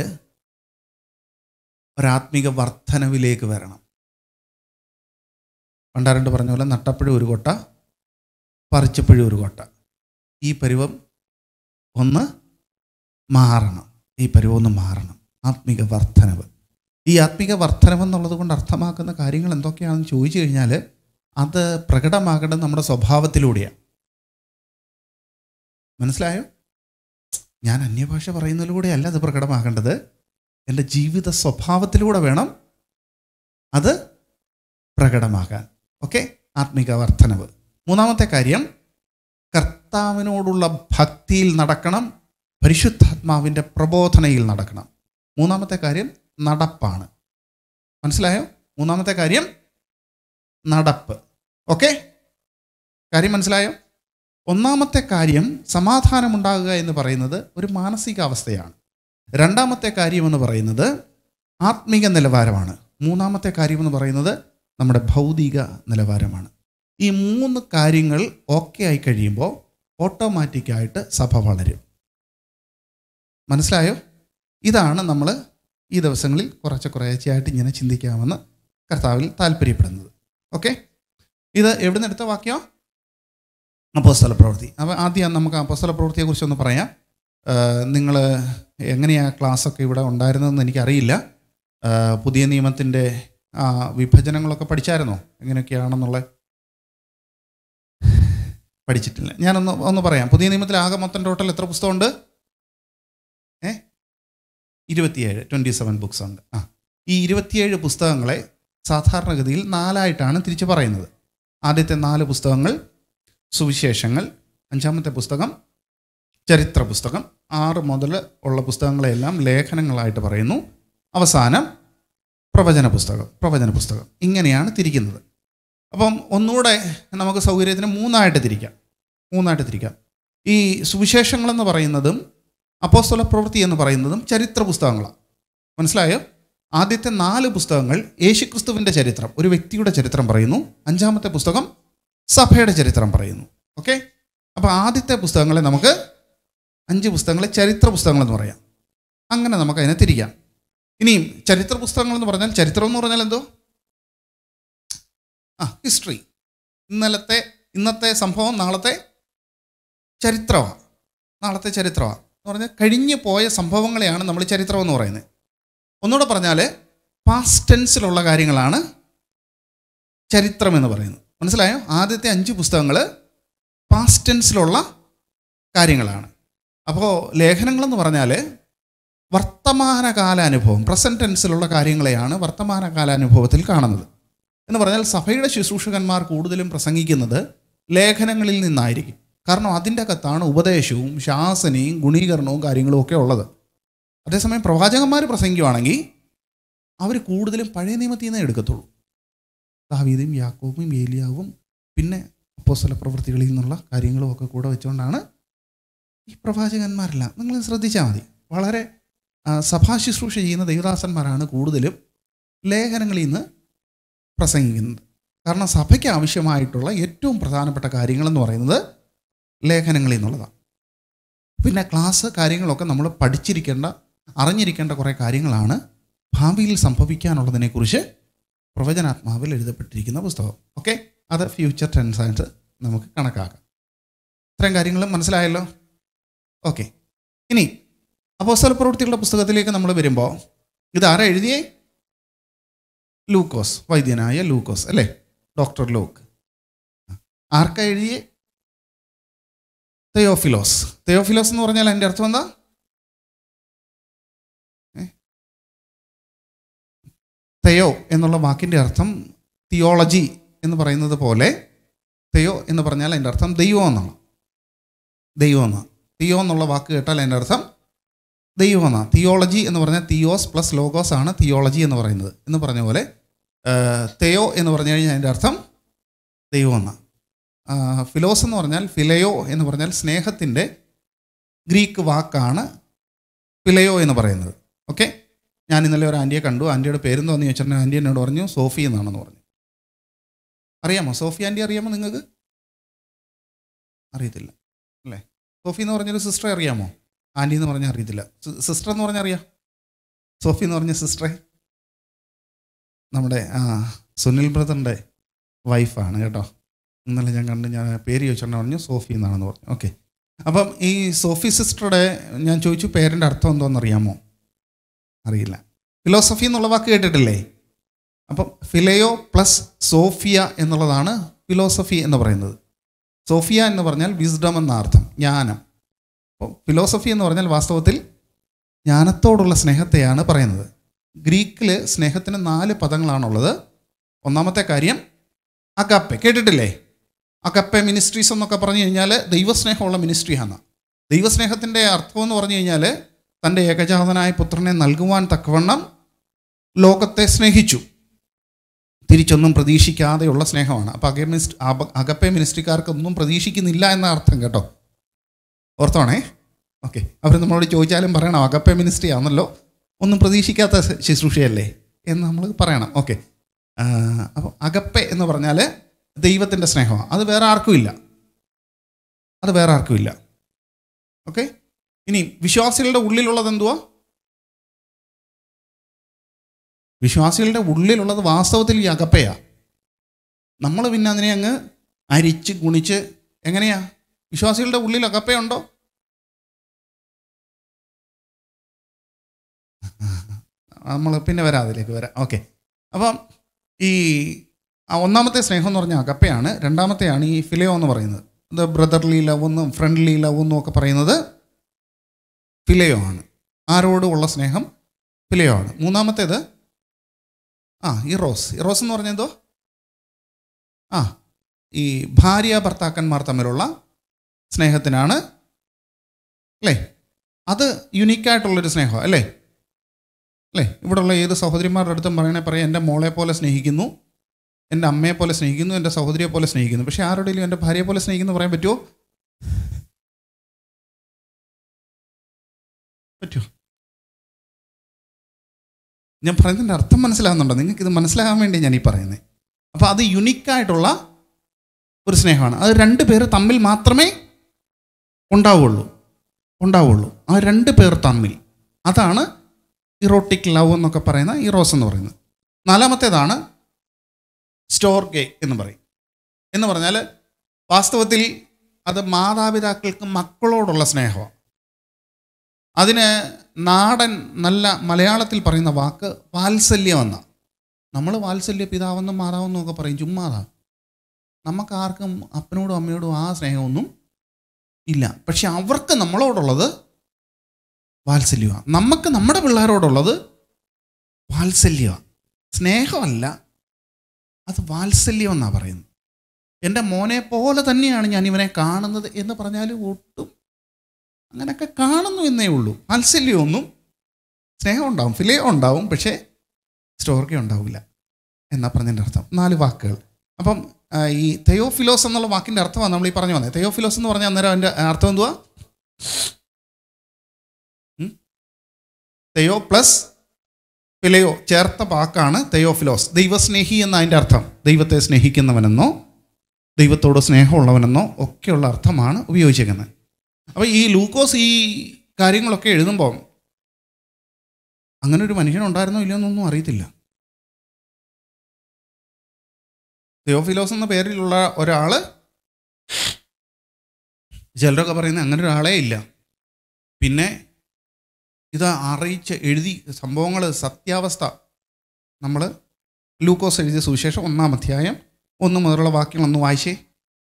ഒരാത്മീക വർധനവിലേക്ക് വരണം പണ്ടാരണ്ട് പറഞ്ഞ പോലെ നട്ടപ്പഴും ഒരു കൊട്ട പറിച്ചപ്പഴും ഒരു കൊട്ട ഈ പരുവം ഒന്ന് മാറണം ഈ പരുവം ഒന്ന് മാറണം ആത്മീക വർധനവ് ഈ ആത്മീക വർധനവ് എന്നുള്ളത് കൊണ്ട് അർത്ഥമാക്കുന്ന കാര്യങ്ങൾ എന്തൊക്കെയാണെന്ന് ചോദിച്ചു കഴിഞ്ഞാൽ അത് പ്രകടമാകേണ്ടത് നമ്മുടെ സ്വഭാവത്തിലൂടെയാണ് മനസ്സിലായോ ഞാൻ അന്യഭാഷ പറയുന്നതിലൂടെ അല്ല അത് പ്രകടമാകേണ്ടത് എൻ്റെ ജീവിത സ്വഭാവത്തിലൂടെ വേണം അത് പ്രകടമാകാൻ ഓക്കെ ആത്മിക വർധനവ് മൂന്നാമത്തെ കാര്യം കർത്താവിനോടുള്ള ഭക്തിയിൽ നടക്കണം പരിശുദ്ധാത്മാവിൻ്റെ പ്രബോധനയിൽ നടക്കണം മൂന്നാമത്തെ കാര്യം നടപ്പാണ് മനസ്സിലായോ മൂന്നാമത്തെ കാര്യം നടപ്പ് ഓക്കെ കാര്യം മനസ്സിലായോ ഒന്നാമത്തെ കാര്യം സമാധാനമുണ്ടാകുക എന്ന് പറയുന്നത് ഒരു മാനസികാവസ്ഥയാണ് രണ്ടാമത്തെ കാര്യം എന്ന് പറയുന്നത് ആത്മീക നിലവാരമാണ് മൂന്നാമത്തെ കാര്യം എന്ന് പറയുന്നത് നമ്മുടെ ഭൗതിക നിലവാരമാണ് ഈ മൂന്ന് കാര്യങ്ങൾ ഓക്കെ ആയി കഴിയുമ്പോൾ ഓട്ടോമാറ്റിക്കായിട്ട് സഭ വളരും മനസ്സിലായോ ഇതാണ് നമ്മൾ ഈ ദിവസങ്ങളിൽ കുറച്ച് കുറേശ്ശെയായിട്ട് ഇങ്ങനെ ചിന്തിക്കാമെന്ന് കർത്താവിൽ താല്പര്യപ്പെടുന്നത് ഓക്കെ ഇത് എവിടെ നിന്ന് എടുത്ത വാക്യം അപ്പോസ്തല പ്രവൃത്തി അപ്പോൾ ആദ്യം നമുക്ക് അപ്പോസ്തല പ്രവൃത്തിയെക്കുറിച്ചൊന്ന് പറയാം നിങ്ങൾ എങ്ങനെയാണ് ക്ലാസ്സൊക്കെ ഇവിടെ ഉണ്ടായിരുന്നതെന്ന് എനിക്കറിയില്ല ആ, പുതിയ നിയമത്തിൻ്റെ ആ, വിഭജനങ്ങളൊക്കെ പഠിച്ചായിരുന്നോ എങ്ങനെയൊക്കെയാണെന്നുള്ള പഠിച്ചിട്ടില്ല ഞാനൊന്ന് ഒന്ന് പറയാം പുതിയ നിയമത്തിൽ ആകെ മൊത്തം ടോട്ടൽ എത്ര പുസ്തകമുണ്ട് ഏ ഇരുപത്തിയേഴ് ട്വൻറ്റി സെവൻ ബുക്സ് ഉണ്ട് ആ ഈ ഇരുപത്തിയേഴ് പുസ്തകങ്ങളെ സാധാരണഗതിയിൽ നാലായിട്ടാണ് തിരിച്ചു പറയുന്നത് ആദ്യത്തെ നാല് പുസ്തകങ്ങൾ സുവിശേഷങ്ങൾ അഞ്ചാമത്തെ പുസ്തകം ചരിത്ര പുസ്തകം ആറ് മുതൽ ഉള്ള പുസ്തകങ്ങളെല്ലാം ലേഖനങ്ങളായിട്ട് പറയുന്നു അവസാനം പ്രവചന പുസ്തകം പ്രവചന പുസ്തകം ഇങ്ങനെയാണ് തിരിക്കുന്നത് അപ്പം ഒന്നുകൂടെ നമുക്ക് സൗകര്യത്തിന് മൂന്നായിട്ട് തിരിക്കാം മൂന്നായിട്ട് തിരിക്കാം ഈ സുവിശേഷങ്ങളെന്ന് പറയുന്നതും അപ്പോസ്തല പ്രവൃത്തി എന്ന് പറയുന്നതും ചരിത്ര പുസ്തകങ്ങളാണ് മനസ്സിലായോ ആദ്യത്തെ നാല് പുസ്തകങ്ങൾ യേശുക്രിസ്തുവിൻ്റെ ചരിത്രം ഒരു വ്യക്തിയുടെ ചരിത്രം പറയുന്നു അഞ്ചാമത്തെ പുസ്തകം സഭയുടെ ചരിത്രം പറയുന്നു ഓക്കെ അപ്പോൾ ആദ്യത്തെ പുസ്തകങ്ങളെ നമുക്ക് അഞ്ച് പുസ്തകങ്ങളെ ചരിത്ര പുസ്തകങ്ങളെന്ന് പറയാം അങ്ങനെ നമുക്ക് അതിനെ തിരിക്കാം ഇനിയും ചരിത്ര പുസ്തകങ്ങൾ എന്ന് പറഞ്ഞാൽ ചരിത്രം എന്ന് പറഞ്ഞാൽ എന്തോ ആ ഹിസ്റ്ററി ഇന്നലത്തെ ഇന്നത്തെ സംഭവം നാളത്തെ ചരിത്രമാണ് നാളത്തെ ചരിത്രമാണ് എന്ന് പറഞ്ഞാൽ കഴിഞ്ഞു പോയ സംഭവങ്ങളെയാണ് നമ്മൾ ചരിത്രം എന്ന് പറയുന്നത് ഒന്നുകൂടെ പറഞ്ഞാൽ പാസ്റ്റ് ടെൻസിലുള്ള കാര്യങ്ങളാണ് ചരിത്രം എന്ന് പറയുന്നത് മനസ്സിലായോ ആദ്യത്തെ അഞ്ച് പുസ്തകങ്ങൾ പാസ്റ്റ് ടെൻസിലുള്ള കാര്യങ്ങളാണ് അപ്പോൾ ലേഖനങ്ങളെന്ന് പറഞ്ഞാൽ വർത്തമാനകാല അനുഭവം പ്രസൻറ്റ് ടെൻസിലുള്ള കാര്യങ്ങളെയാണ് വർത്തമാനകാല അനുഭവത്തിൽ കാണുന്നത് എന്ന് പറഞ്ഞാൽ സഭയുടെ ശുശ്രൂഷകന്മാർ കൂടുതലും പ്രസംഗിക്കുന്നത് ലേഖനങ്ങളിൽ നിന്നായിരിക്കും കാരണം അതിൻ്റെ അകത്താണ് ഉപദേശവും ശാസനയും ഗുണീകരണവും കാര്യങ്ങളും ഒക്കെ ഉള്ളത് അതേസമയം പ്രവാചകന്മാർ പ്രസംഗിക്കുവാണെങ്കിൽ അവർ കൂടുതലും പഴയ നിയമത്തിൽ നിന്നേ എടുക്കത്തുള്ളൂ ദാവീദും യാക്കോബും ഏലിയാവും പിന്നെ അപ്പോസ്തല പ്രവൃത്തികളിൽ നിന്നുള്ള കാര്യങ്ങളും ഒക്കെ കൂടെ വെച്ചുകൊണ്ടാണ് ഈ പ്രവാചകന്മാരെല്ലാം നിങ്ങൾ ശ്രദ്ധിച്ചാൽ മതി വളരെ ആ, സഭാ ശുശ്രൂഷ ചെയ്യുന്ന ദൈവദാസന്മാരാണ് കൂടുതലും ലേഖനങ്ങളിൽ നിന്ന് പ്രസംഗിക്കുന്നത് കാരണം സഭയ്ക്ക് ആവശ്യമായിട്ടുള്ള ഏറ്റവും പ്രധാനപ്പെട്ട കാര്യങ്ങളെന്ന് പറയുന്നത് ലേഖനങ്ങളിൽ നിന്നുള്ളതാണ് പിന്നെ ക്ലാസ് കാര്യങ്ങളൊക്കെ നമ്മൾ പഠിച്ചിരിക്കേണ്ട അറിഞ്ഞിരിക്കേണ്ട കുറേ കാര്യങ്ങളാണ് ഭാവിയിൽ സംഭവിക്കാനുള്ളതിനെക്കുറിച്ച് പ്രവചനാത്മാവിൽ എഴുതപ്പെട്ടിരിക്കുന്ന പുസ്തകം ഓക്കെ അത് ഫ്യൂച്ചർ ടെൻസ് ആയിട്ട് നമുക്ക് കണക്കാക്കാം ഇത്രയും കാര്യങ്ങളും മനസ്സിലായല്ലോ ഓക്കെ ഇനി അപ്പോസ്തല പ്രവൃത്തികളുടെ പുസ്തകത്തിലേക്ക് നമ്മൾ വരുമ്പോൾ ഇത് ആരാ എഴുതിയേ ലൂക്കോസ് വൈദ്യനായ ലൂക്കോസ് അല്ലേ ഡോക്ടർ ലൂക്ക് ആർക്കാ എഴുതിയേ തെയോഫിലോസ് തെയോഫിലോസ് എന്ന് പറഞ്ഞാൽ എൻ്റെ അർത്ഥം എന്താ ഏ? തെയോ എന്നുള്ള വാക്കിൻ്റെ അർത്ഥം തിയോളജി എന്ന് പറയുന്നത് പോലെ തെയോ എന്ന് പറഞ്ഞാൽ അതിൻ്റെ അർത്ഥം ദൈവം എന്നാണ് ദൈവം എന്നാണ് തിയോ എന്നുള്ള വാക്ക് കേട്ടാൽ അതിൻ്റെ അർത്ഥം ദൈവം എന്നാണ് തിയോളജി എന്ന് പറഞ്ഞാൽ തിയോസ് പ്ലസ് ലോഗോസ് ആണ് തിയോളജി എന്ന് പറയുന്നത് എന്ന് പറഞ്ഞ പോലെ ആ, തെയോ എന്ന് പറഞ്ഞു കഴിഞ്ഞാൽ അതിൻ്റെ അർത്ഥം ദൈവം എന്നാണ് ആ, ഫിലോസ് എന്ന് പറഞ്ഞാൽ ഫിലയോ എന്ന് പറഞ്ഞാൽ സ്നേഹത്തിൻ്റെ ഗ്രീക്ക് വാക്കാണ് ഫിലയോ എന്ന് പറയുന്നത് ഓക്കെ ഞാൻ ഇന്നലെ ഒരു ആൻറ്റിയെ കണ്ടു ആൻറ്റിയുടെ പേരെന്തോന്ന് ചോദിച്ചിട്ടുണ്ടെങ്കിൽ ആൻറ്റി എന്നോട് പറഞ്ഞു സോഫി എന്നാണെന്ന് പറഞ്ഞു അറിയാമോ സോഫി ആൻറ്റി അറിയാമോ നിങ്ങൾക്ക് അറിയത്തില്ല അല്ലേ സോഫി എന്ന് പറഞ്ഞൊരു സിസ്റ്ററെ അറിയാമോ ആൻറ്റി എന്ന് പറഞ്ഞാൽ അറിയത്തില്ല സിസ്റ്റർ എന്ന് പറഞ്ഞാൽ അറിയാം സോഫി എന്ന് പറഞ്ഞ സിസ്റ്ററെ നമ്മുടെ ആ സുനിൽ ബ്രദറിൻ്റെ വൈഫാണ് കേട്ടോ ഇന്നലെ ഞാൻ കണ്ട് ഞാൻ പേര് ചോദിച്ചോണ്ട് പറഞ്ഞു സോഫി എന്നാണെന്ന് പറഞ്ഞു ഓക്കെ അപ്പം ഈ സോഫി സിസ്റ്ററുടെ ഞാൻ ചോദിച്ചു പേരിൻ്റെ അർത്ഥം എന്തോന്ന് അറിയാമോ അറിയില്ല ഫിലോസഫി എന്നുള്ള വാക്ക് കേട്ടിട്ടില്ലേ അപ്പം ഫിലയോ പ്ലസ് സോഫിയ എന്നുള്ളതാണ് ഫിലോസഫി എന്ന് പറയുന്നത് സോഫിയ എന്ന് പറഞ്ഞാൽ വിസ്ഡം എന്ന അർത്ഥം ജ്ഞാനം അപ്പോൾ ഫിലോസഫി എന്ന് പറഞ്ഞാൽ വാസ്തവത്തിൽ ജ്ഞാനത്തോടുള്ള സ്നേഹത്തെയാണ് പറയുന്നത് ഗ്രീക്കിൽ സ്നേഹത്തിന് നാല് പദങ്ങളാണുള്ളത് ഒന്നാമത്തെ കാര്യം അകപ്പെ കേട്ടിട്ടില്ലേ അകപ്പെ മിനിസ്ട്രീസ് എന്നൊക്കെ പറഞ്ഞു കഴിഞ്ഞാൽ ദൈവസ്നേഹമുള്ള മിനിസ്ട്രിയാണ് ദൈവസ്നേഹത്തിൻ്റെ അർത്ഥം എന്ന് പറഞ്ഞു കഴിഞ്ഞാൽ തൻ്റെ ഏകജാതനായ പുത്രനെ നൽകുവാൻ തക്കവണ്ണം ലോകത്തെ സ്നേഹിച്ചു തിരിച്ചൊന്നും പ്രതീക്ഷിക്കാതെയുള്ള സ്നേഹമാണ് അപ്പോൾ അകെ മിനിസ്റ്റ് അകപ്പെ മിനിസ്ട്രിക്കാർക്കൊന്നും പ്രതീക്ഷിക്കുന്നില്ല എന്ന അർത്ഥം കേട്ടോ ഓർത്തോണേ ഓക്കെ അവർ നമ്മളോട് ചോദിച്ചാലും പറയണം അകപ്പെ മിനിസ്ട്രി ആണല്ലോ ഒന്നും പ്രതീക്ഷിക്കാത്ത ശുശ്രൂഷയല്ലേ എന്ന് നമ്മൾ പറയണം ഓക്കെ അപ്പോൾ അകപ്പെ എന്ന് പറഞ്ഞാൽ ദൈവത്തിൻ്റെ സ്നേഹമാണ് അത് വേറെ ആർക്കും ഇല്ല അത് വേറെ ആർക്കും ഇല്ല ഓക്കെ ഇനി വിശ്വാസികളുടെ ഉള്ളിലുള്ളത് എന്തുവാ വിശ്വാസികളുടെ ഉള്ളിലുള്ളത് വാസ്തവത്തിൽ ഈ അകപ്പയാ നമ്മൾ പിന്നെ അതിനെ അങ്ങ് അരിച്ച് ഗുണിച്ച് എങ്ങനെയാ വിശ്വാസികളുടെ ഉള്ളിൽ അകപ്പയുണ്ടോ നമ്മൾ പിന്നെ വരാം അതിലേക്ക് വരാം ഓക്കെ അപ്പം ഈ ആ ഒന്നാമത്തെ സ്നേഹം എന്ന് പറഞ്ഞാൽ അകപ്പയാണ് രണ്ടാമത്തെയാണ് ഈ ഫിലിയോ എന്ന് പറയുന്നത് ഇത് ബ്രദർലി ലവ് എന്നും ഫ്രണ്ട്ലി ലവ് എന്നും ഒക്കെ പറയുന്നത് ഫിലയോ ആണ് ആരോടുമുള്ള സ്നേഹം ഫിലയോ ആണ് മൂന്നാമത്തേത് ആ ഇറോസ് ഇറോസ് എന്ന് പറഞ്ഞാൽ എന്തോ ആ ഈ ഭാര്യ ഭർത്താക്കന്മാർ തമ്മിലുള്ള സ്നേഹത്തിനാണ് അല്ലേ അത് യുണീക്കായിട്ടുള്ളൊരു സ്നേഹം അല്ലേ അല്ലേ ഇവിടെയുള്ള ഏത് സഹോദരിമാരുടെ അടുത്തും പറയണേ പറയാം എൻ്റെ മോളെ പോലെ സ്നേഹിക്കുന്നു എൻ്റെ അമ്മയെ പോലെ സ്നേഹിക്കുന്നു എൻ്റെ സഹോദരിയെ പോലെ സ്നേഹിക്കുന്നു പക്ഷേ ആരുടെയും എൻ്റെ ഭാര്യയെ പോലെ സ്നേഹിക്കുന്നു പറയാൻ പറ്റുമോ പറ്റുമോ ഞാൻ പറയുന്നതിൻ്റെ അർത്ഥം മനസ്സിലാകുന്നുണ്ടോ നിങ്ങൾക്ക് ഇത് മനസ്സിലാകാൻ വേണ്ടി ഞാൻ ഈ പറയുന്നത് അപ്പോൾ അത് യുണീക്കായിട്ടുള്ള ഒരു സ്നേഹമാണ് അത് രണ്ട് പേര് തമ്മിൽ മാത്രമേ ഉണ്ടാവുള്ളൂ ഉണ്ടാവുള്ളൂ ആ രണ്ട് പേർ തമ്മിൽ അതാണ് ഇറോട്ടിക് ലവ് എന്നൊക്കെ പറയുന്ന ഇറോസ് എന്ന് പറയുന്നത് നാലാമത്തേതാണ് സ്റ്റോർ ഗേ എന്ന് പറയും എന്ന് പറഞ്ഞാൽ വാസ്തവത്തിൽ അത് മാതാപിതാക്കൾക്ക് മക്കളോടുള്ള സ്നേഹമാണ് അതിന് നാടൻ നല്ല മലയാളത്തിൽ പറയുന്ന വാക്ക് വാത്സല്യം എന്ന നമ്മൾ വാത്സല്യ പിതാവെന്നും മാതാവെന്നും ഒക്കെ പറയും ചുമ്മാതാ നമുക്ക് ആർക്കും അപ്പനോടും അമ്മയോടും ആ സ്നേഹമൊന്നും ഇല്ല പക്ഷെ അവർക്ക് നമ്മളോടുള്ളത് വാത്സല്യമാണ് നമുക്ക് നമ്മുടെ പിള്ളേരോടുള്ളത് വാത്സല്യമാണ് സ്നേഹമല്ല അത് വാത്സല്യം എന്നാണ് പറയുന്നത് എൻ്റെ മോനെ പോലെ തന്നെയാണ് ഞാൻ ഇവനെ കാണുന്നത് എന്ന് പറഞ്ഞാൽ ഒട്ടും അങ്ങനെയൊക്കെ കാണുന്നു എന്നേ ഉള്ളൂ വാത്സല്യമൊന്നും സ്നേഹം ഉണ്ടാവും ഫിലയോ ഉണ്ടാവും പക്ഷേ സ്റ്റോർഗ ഉണ്ടാവില്ല എന്നാ പറഞ്ഞതിൻ്റെ അർത്ഥം നാല് വാക്കുകൾ അപ്പം ആ, ഈ തെയോഫിലോസ് എന്നുള്ള വാക്കിൻ്റെ അർത്ഥമാണ് നമ്മൾ ഈ പറഞ്ഞു വന്നത് തെയോഫിലോസ് എന്ന് പറഞ്ഞാൽ അന്നേരം അതിൻ്റെ അർത്ഥം എന്തുവാ ഉം? തെയോ പ്ലസ് ഫിലയോ ചേർത്ത വാക്കാണ് തെയോഫിലോസ് ദൈവസ്നേഹി എന്ന അതിൻ്റെ അർത്ഥം ദൈവത്തെ സ്നേഹിക്കുന്നവനെന്നോ ദൈവത്തോട് സ്നേഹമുള്ളവനെന്നോ ഒക്കെയുള്ള അർത്ഥമാണ് ഉപയോഗിച്ചേക്കുന്നത് അപ്പോൾ ഈ ലൂക്കോസ് ഈ കാര്യങ്ങളൊക്കെ എഴുതുമ്പോൾ അങ്ങനെ ഒരു മനുഷ്യനുണ്ടായിരുന്നോ ഇല്ലയോ എന്നൊന്നും അറിയത്തില്ല തിയോഫിലോസ് എന്ന പേരിലുള്ള ഒരാൾ ചിലരൊക്കെ പറയുന്നത് അങ്ങനെ ഒരാളേ ഇല്ല പിന്നെ ഇത് അറിയിച്ച് എഴുതി സംഭവങ്ങൾ സത്യാവസ്ഥ നമ്മൾ ലൂക്കോസ് എഴുതിയ സുവിശേഷം ഒന്നാം അധ്യായം ഒന്ന് മുതലുള്ള വാക്യങ്ങളൊന്ന് വായിച്ചേ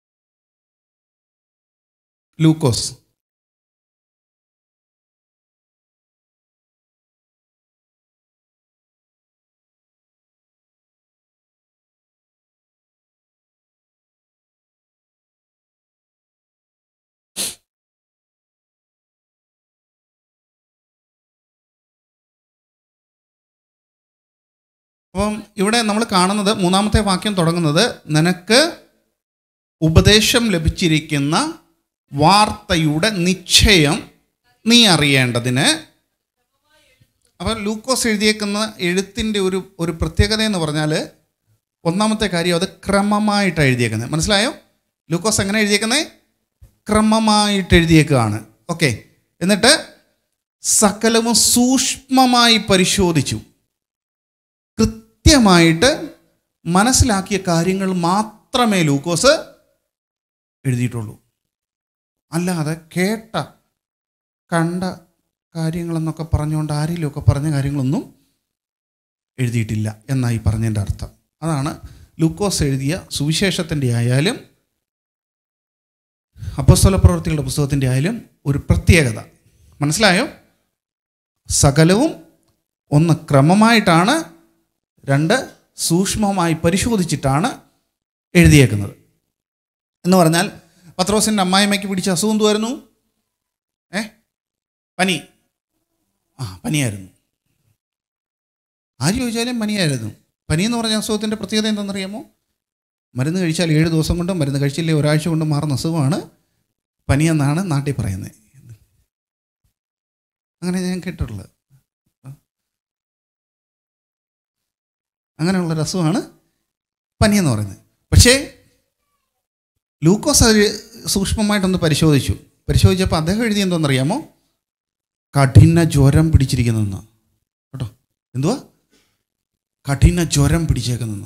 ലൂക്കോസ് അപ്പം ഇവിടെ നമ്മൾ കാണുന്നത് മൂന്നാമത്തെ വാക്യം തുടങ്ങുന്നത് നിനക്ക് ഉപദേശം ലഭിച്ചിരിക്കുന്ന വാർത്തയുടെ നിശ്ചയം നീ അറിയേണ്ടതിന് അപ്പം ലൂക്കോസ് എഴുതിയേക്കുന്ന എഴുത്തിൻ്റെ ഒരു ഒരു പ്രത്യേകത എന്ന് പറഞ്ഞാൽ ഒന്നാമത്തെ കാര്യം അത് ക്രമമായിട്ട് എഴുതിയേക്കുന്നത് മനസ്സിലായോ ലൂക്കോസ് എങ്ങനെ എഴുതിയേക്കുന്നത് ക്രമമായിട്ട് എഴുതിയേക്കുകയാണ് ഓക്കെ എന്നിട്ട് സകലവും സൂക്ഷ്മമായി പരിശോധിച്ചു കൃത്യമായിട്ട് മനസ്സിലാക്കിയ കാര്യങ്ങൾ മാത്രമേ ലൂക്കോസ് എഴുതിയിട്ടുള്ളൂ അല്ലാതെ കേട്ട കണ്ട കാര്യങ്ങളെന്നൊക്കെ പറഞ്ഞുകൊണ്ട് ആരെങ്കിലുമൊക്കെ പറഞ്ഞ കാര്യങ്ങളൊന്നും എഴുതിയിട്ടില്ല എന്നായി പറഞ്ഞതിൻ്റെ അർത്ഥം അതാണ് ലൂക്കോസ് എഴുതിയ സുവിശേഷത്തിൻ്റെ ആയാലും അപ്പസ്തല പ്രവൃത്തികളുടെ പുസ്തകത്തിൻ്റെ ആയാലും ഒരു പ്രത്യേകത മനസ്സിലായോ സകലവും ഒന്ന് ക്രമമായിട്ടാണ് രണ്ട് സൂക്ഷ്മമായി പരിശോധിച്ചിട്ടാണ് എഴുതിയേക്കുന്നത് എന്ന് പറഞ്ഞാൽ പത്രോസിൻ്റെ അമ്മായിമ്മയ്ക്ക് പിടിച്ച അസുഖം എന്തുമായിരുന്നു ഏ പനി ആ പനിയായിരുന്നു ആര് ചോദിച്ചാലും പനിയായിരുന്നു പനി എന്ന് പറഞ്ഞ അസുഖത്തിൻ്റെ പ്രത്യേകത എന്താണെന്നറിയാമോ മരുന്ന് കഴിച്ചാൽ ഏഴ് ദിവസം കൊണ്ടും മരുന്ന് കഴിച്ചില്ലേ ഒരാഴ്ച കൊണ്ടും മാറുന്ന അസുഖമാണ് പനിയെന്നാണ് നാട്ടിൽ പറയുന്നത് അങ്ങനെ ഞാൻ കേട്ടിട്ടുള്ളത് അങ്ങനെയുള്ള അസുഖമാണ് പനി എന്ന് പറയുന്നത് പക്ഷേ ലൂക്കോസ് അത് സൂക്ഷ്മമായിട്ടൊന്ന് പരിശോധിച്ചു പരിശോധിച്ചപ്പോൾ അദ്ദേഹം എഴുതി എന്തോന്നറിയാമോ കഠിന ജ്വരം പിടിച്ചിരിക്കുന്നെന്ന് കേട്ടോ എന്തുവാ കഠിന ജ്വരം പിടിച്ചേക്കുന്നെന്ന്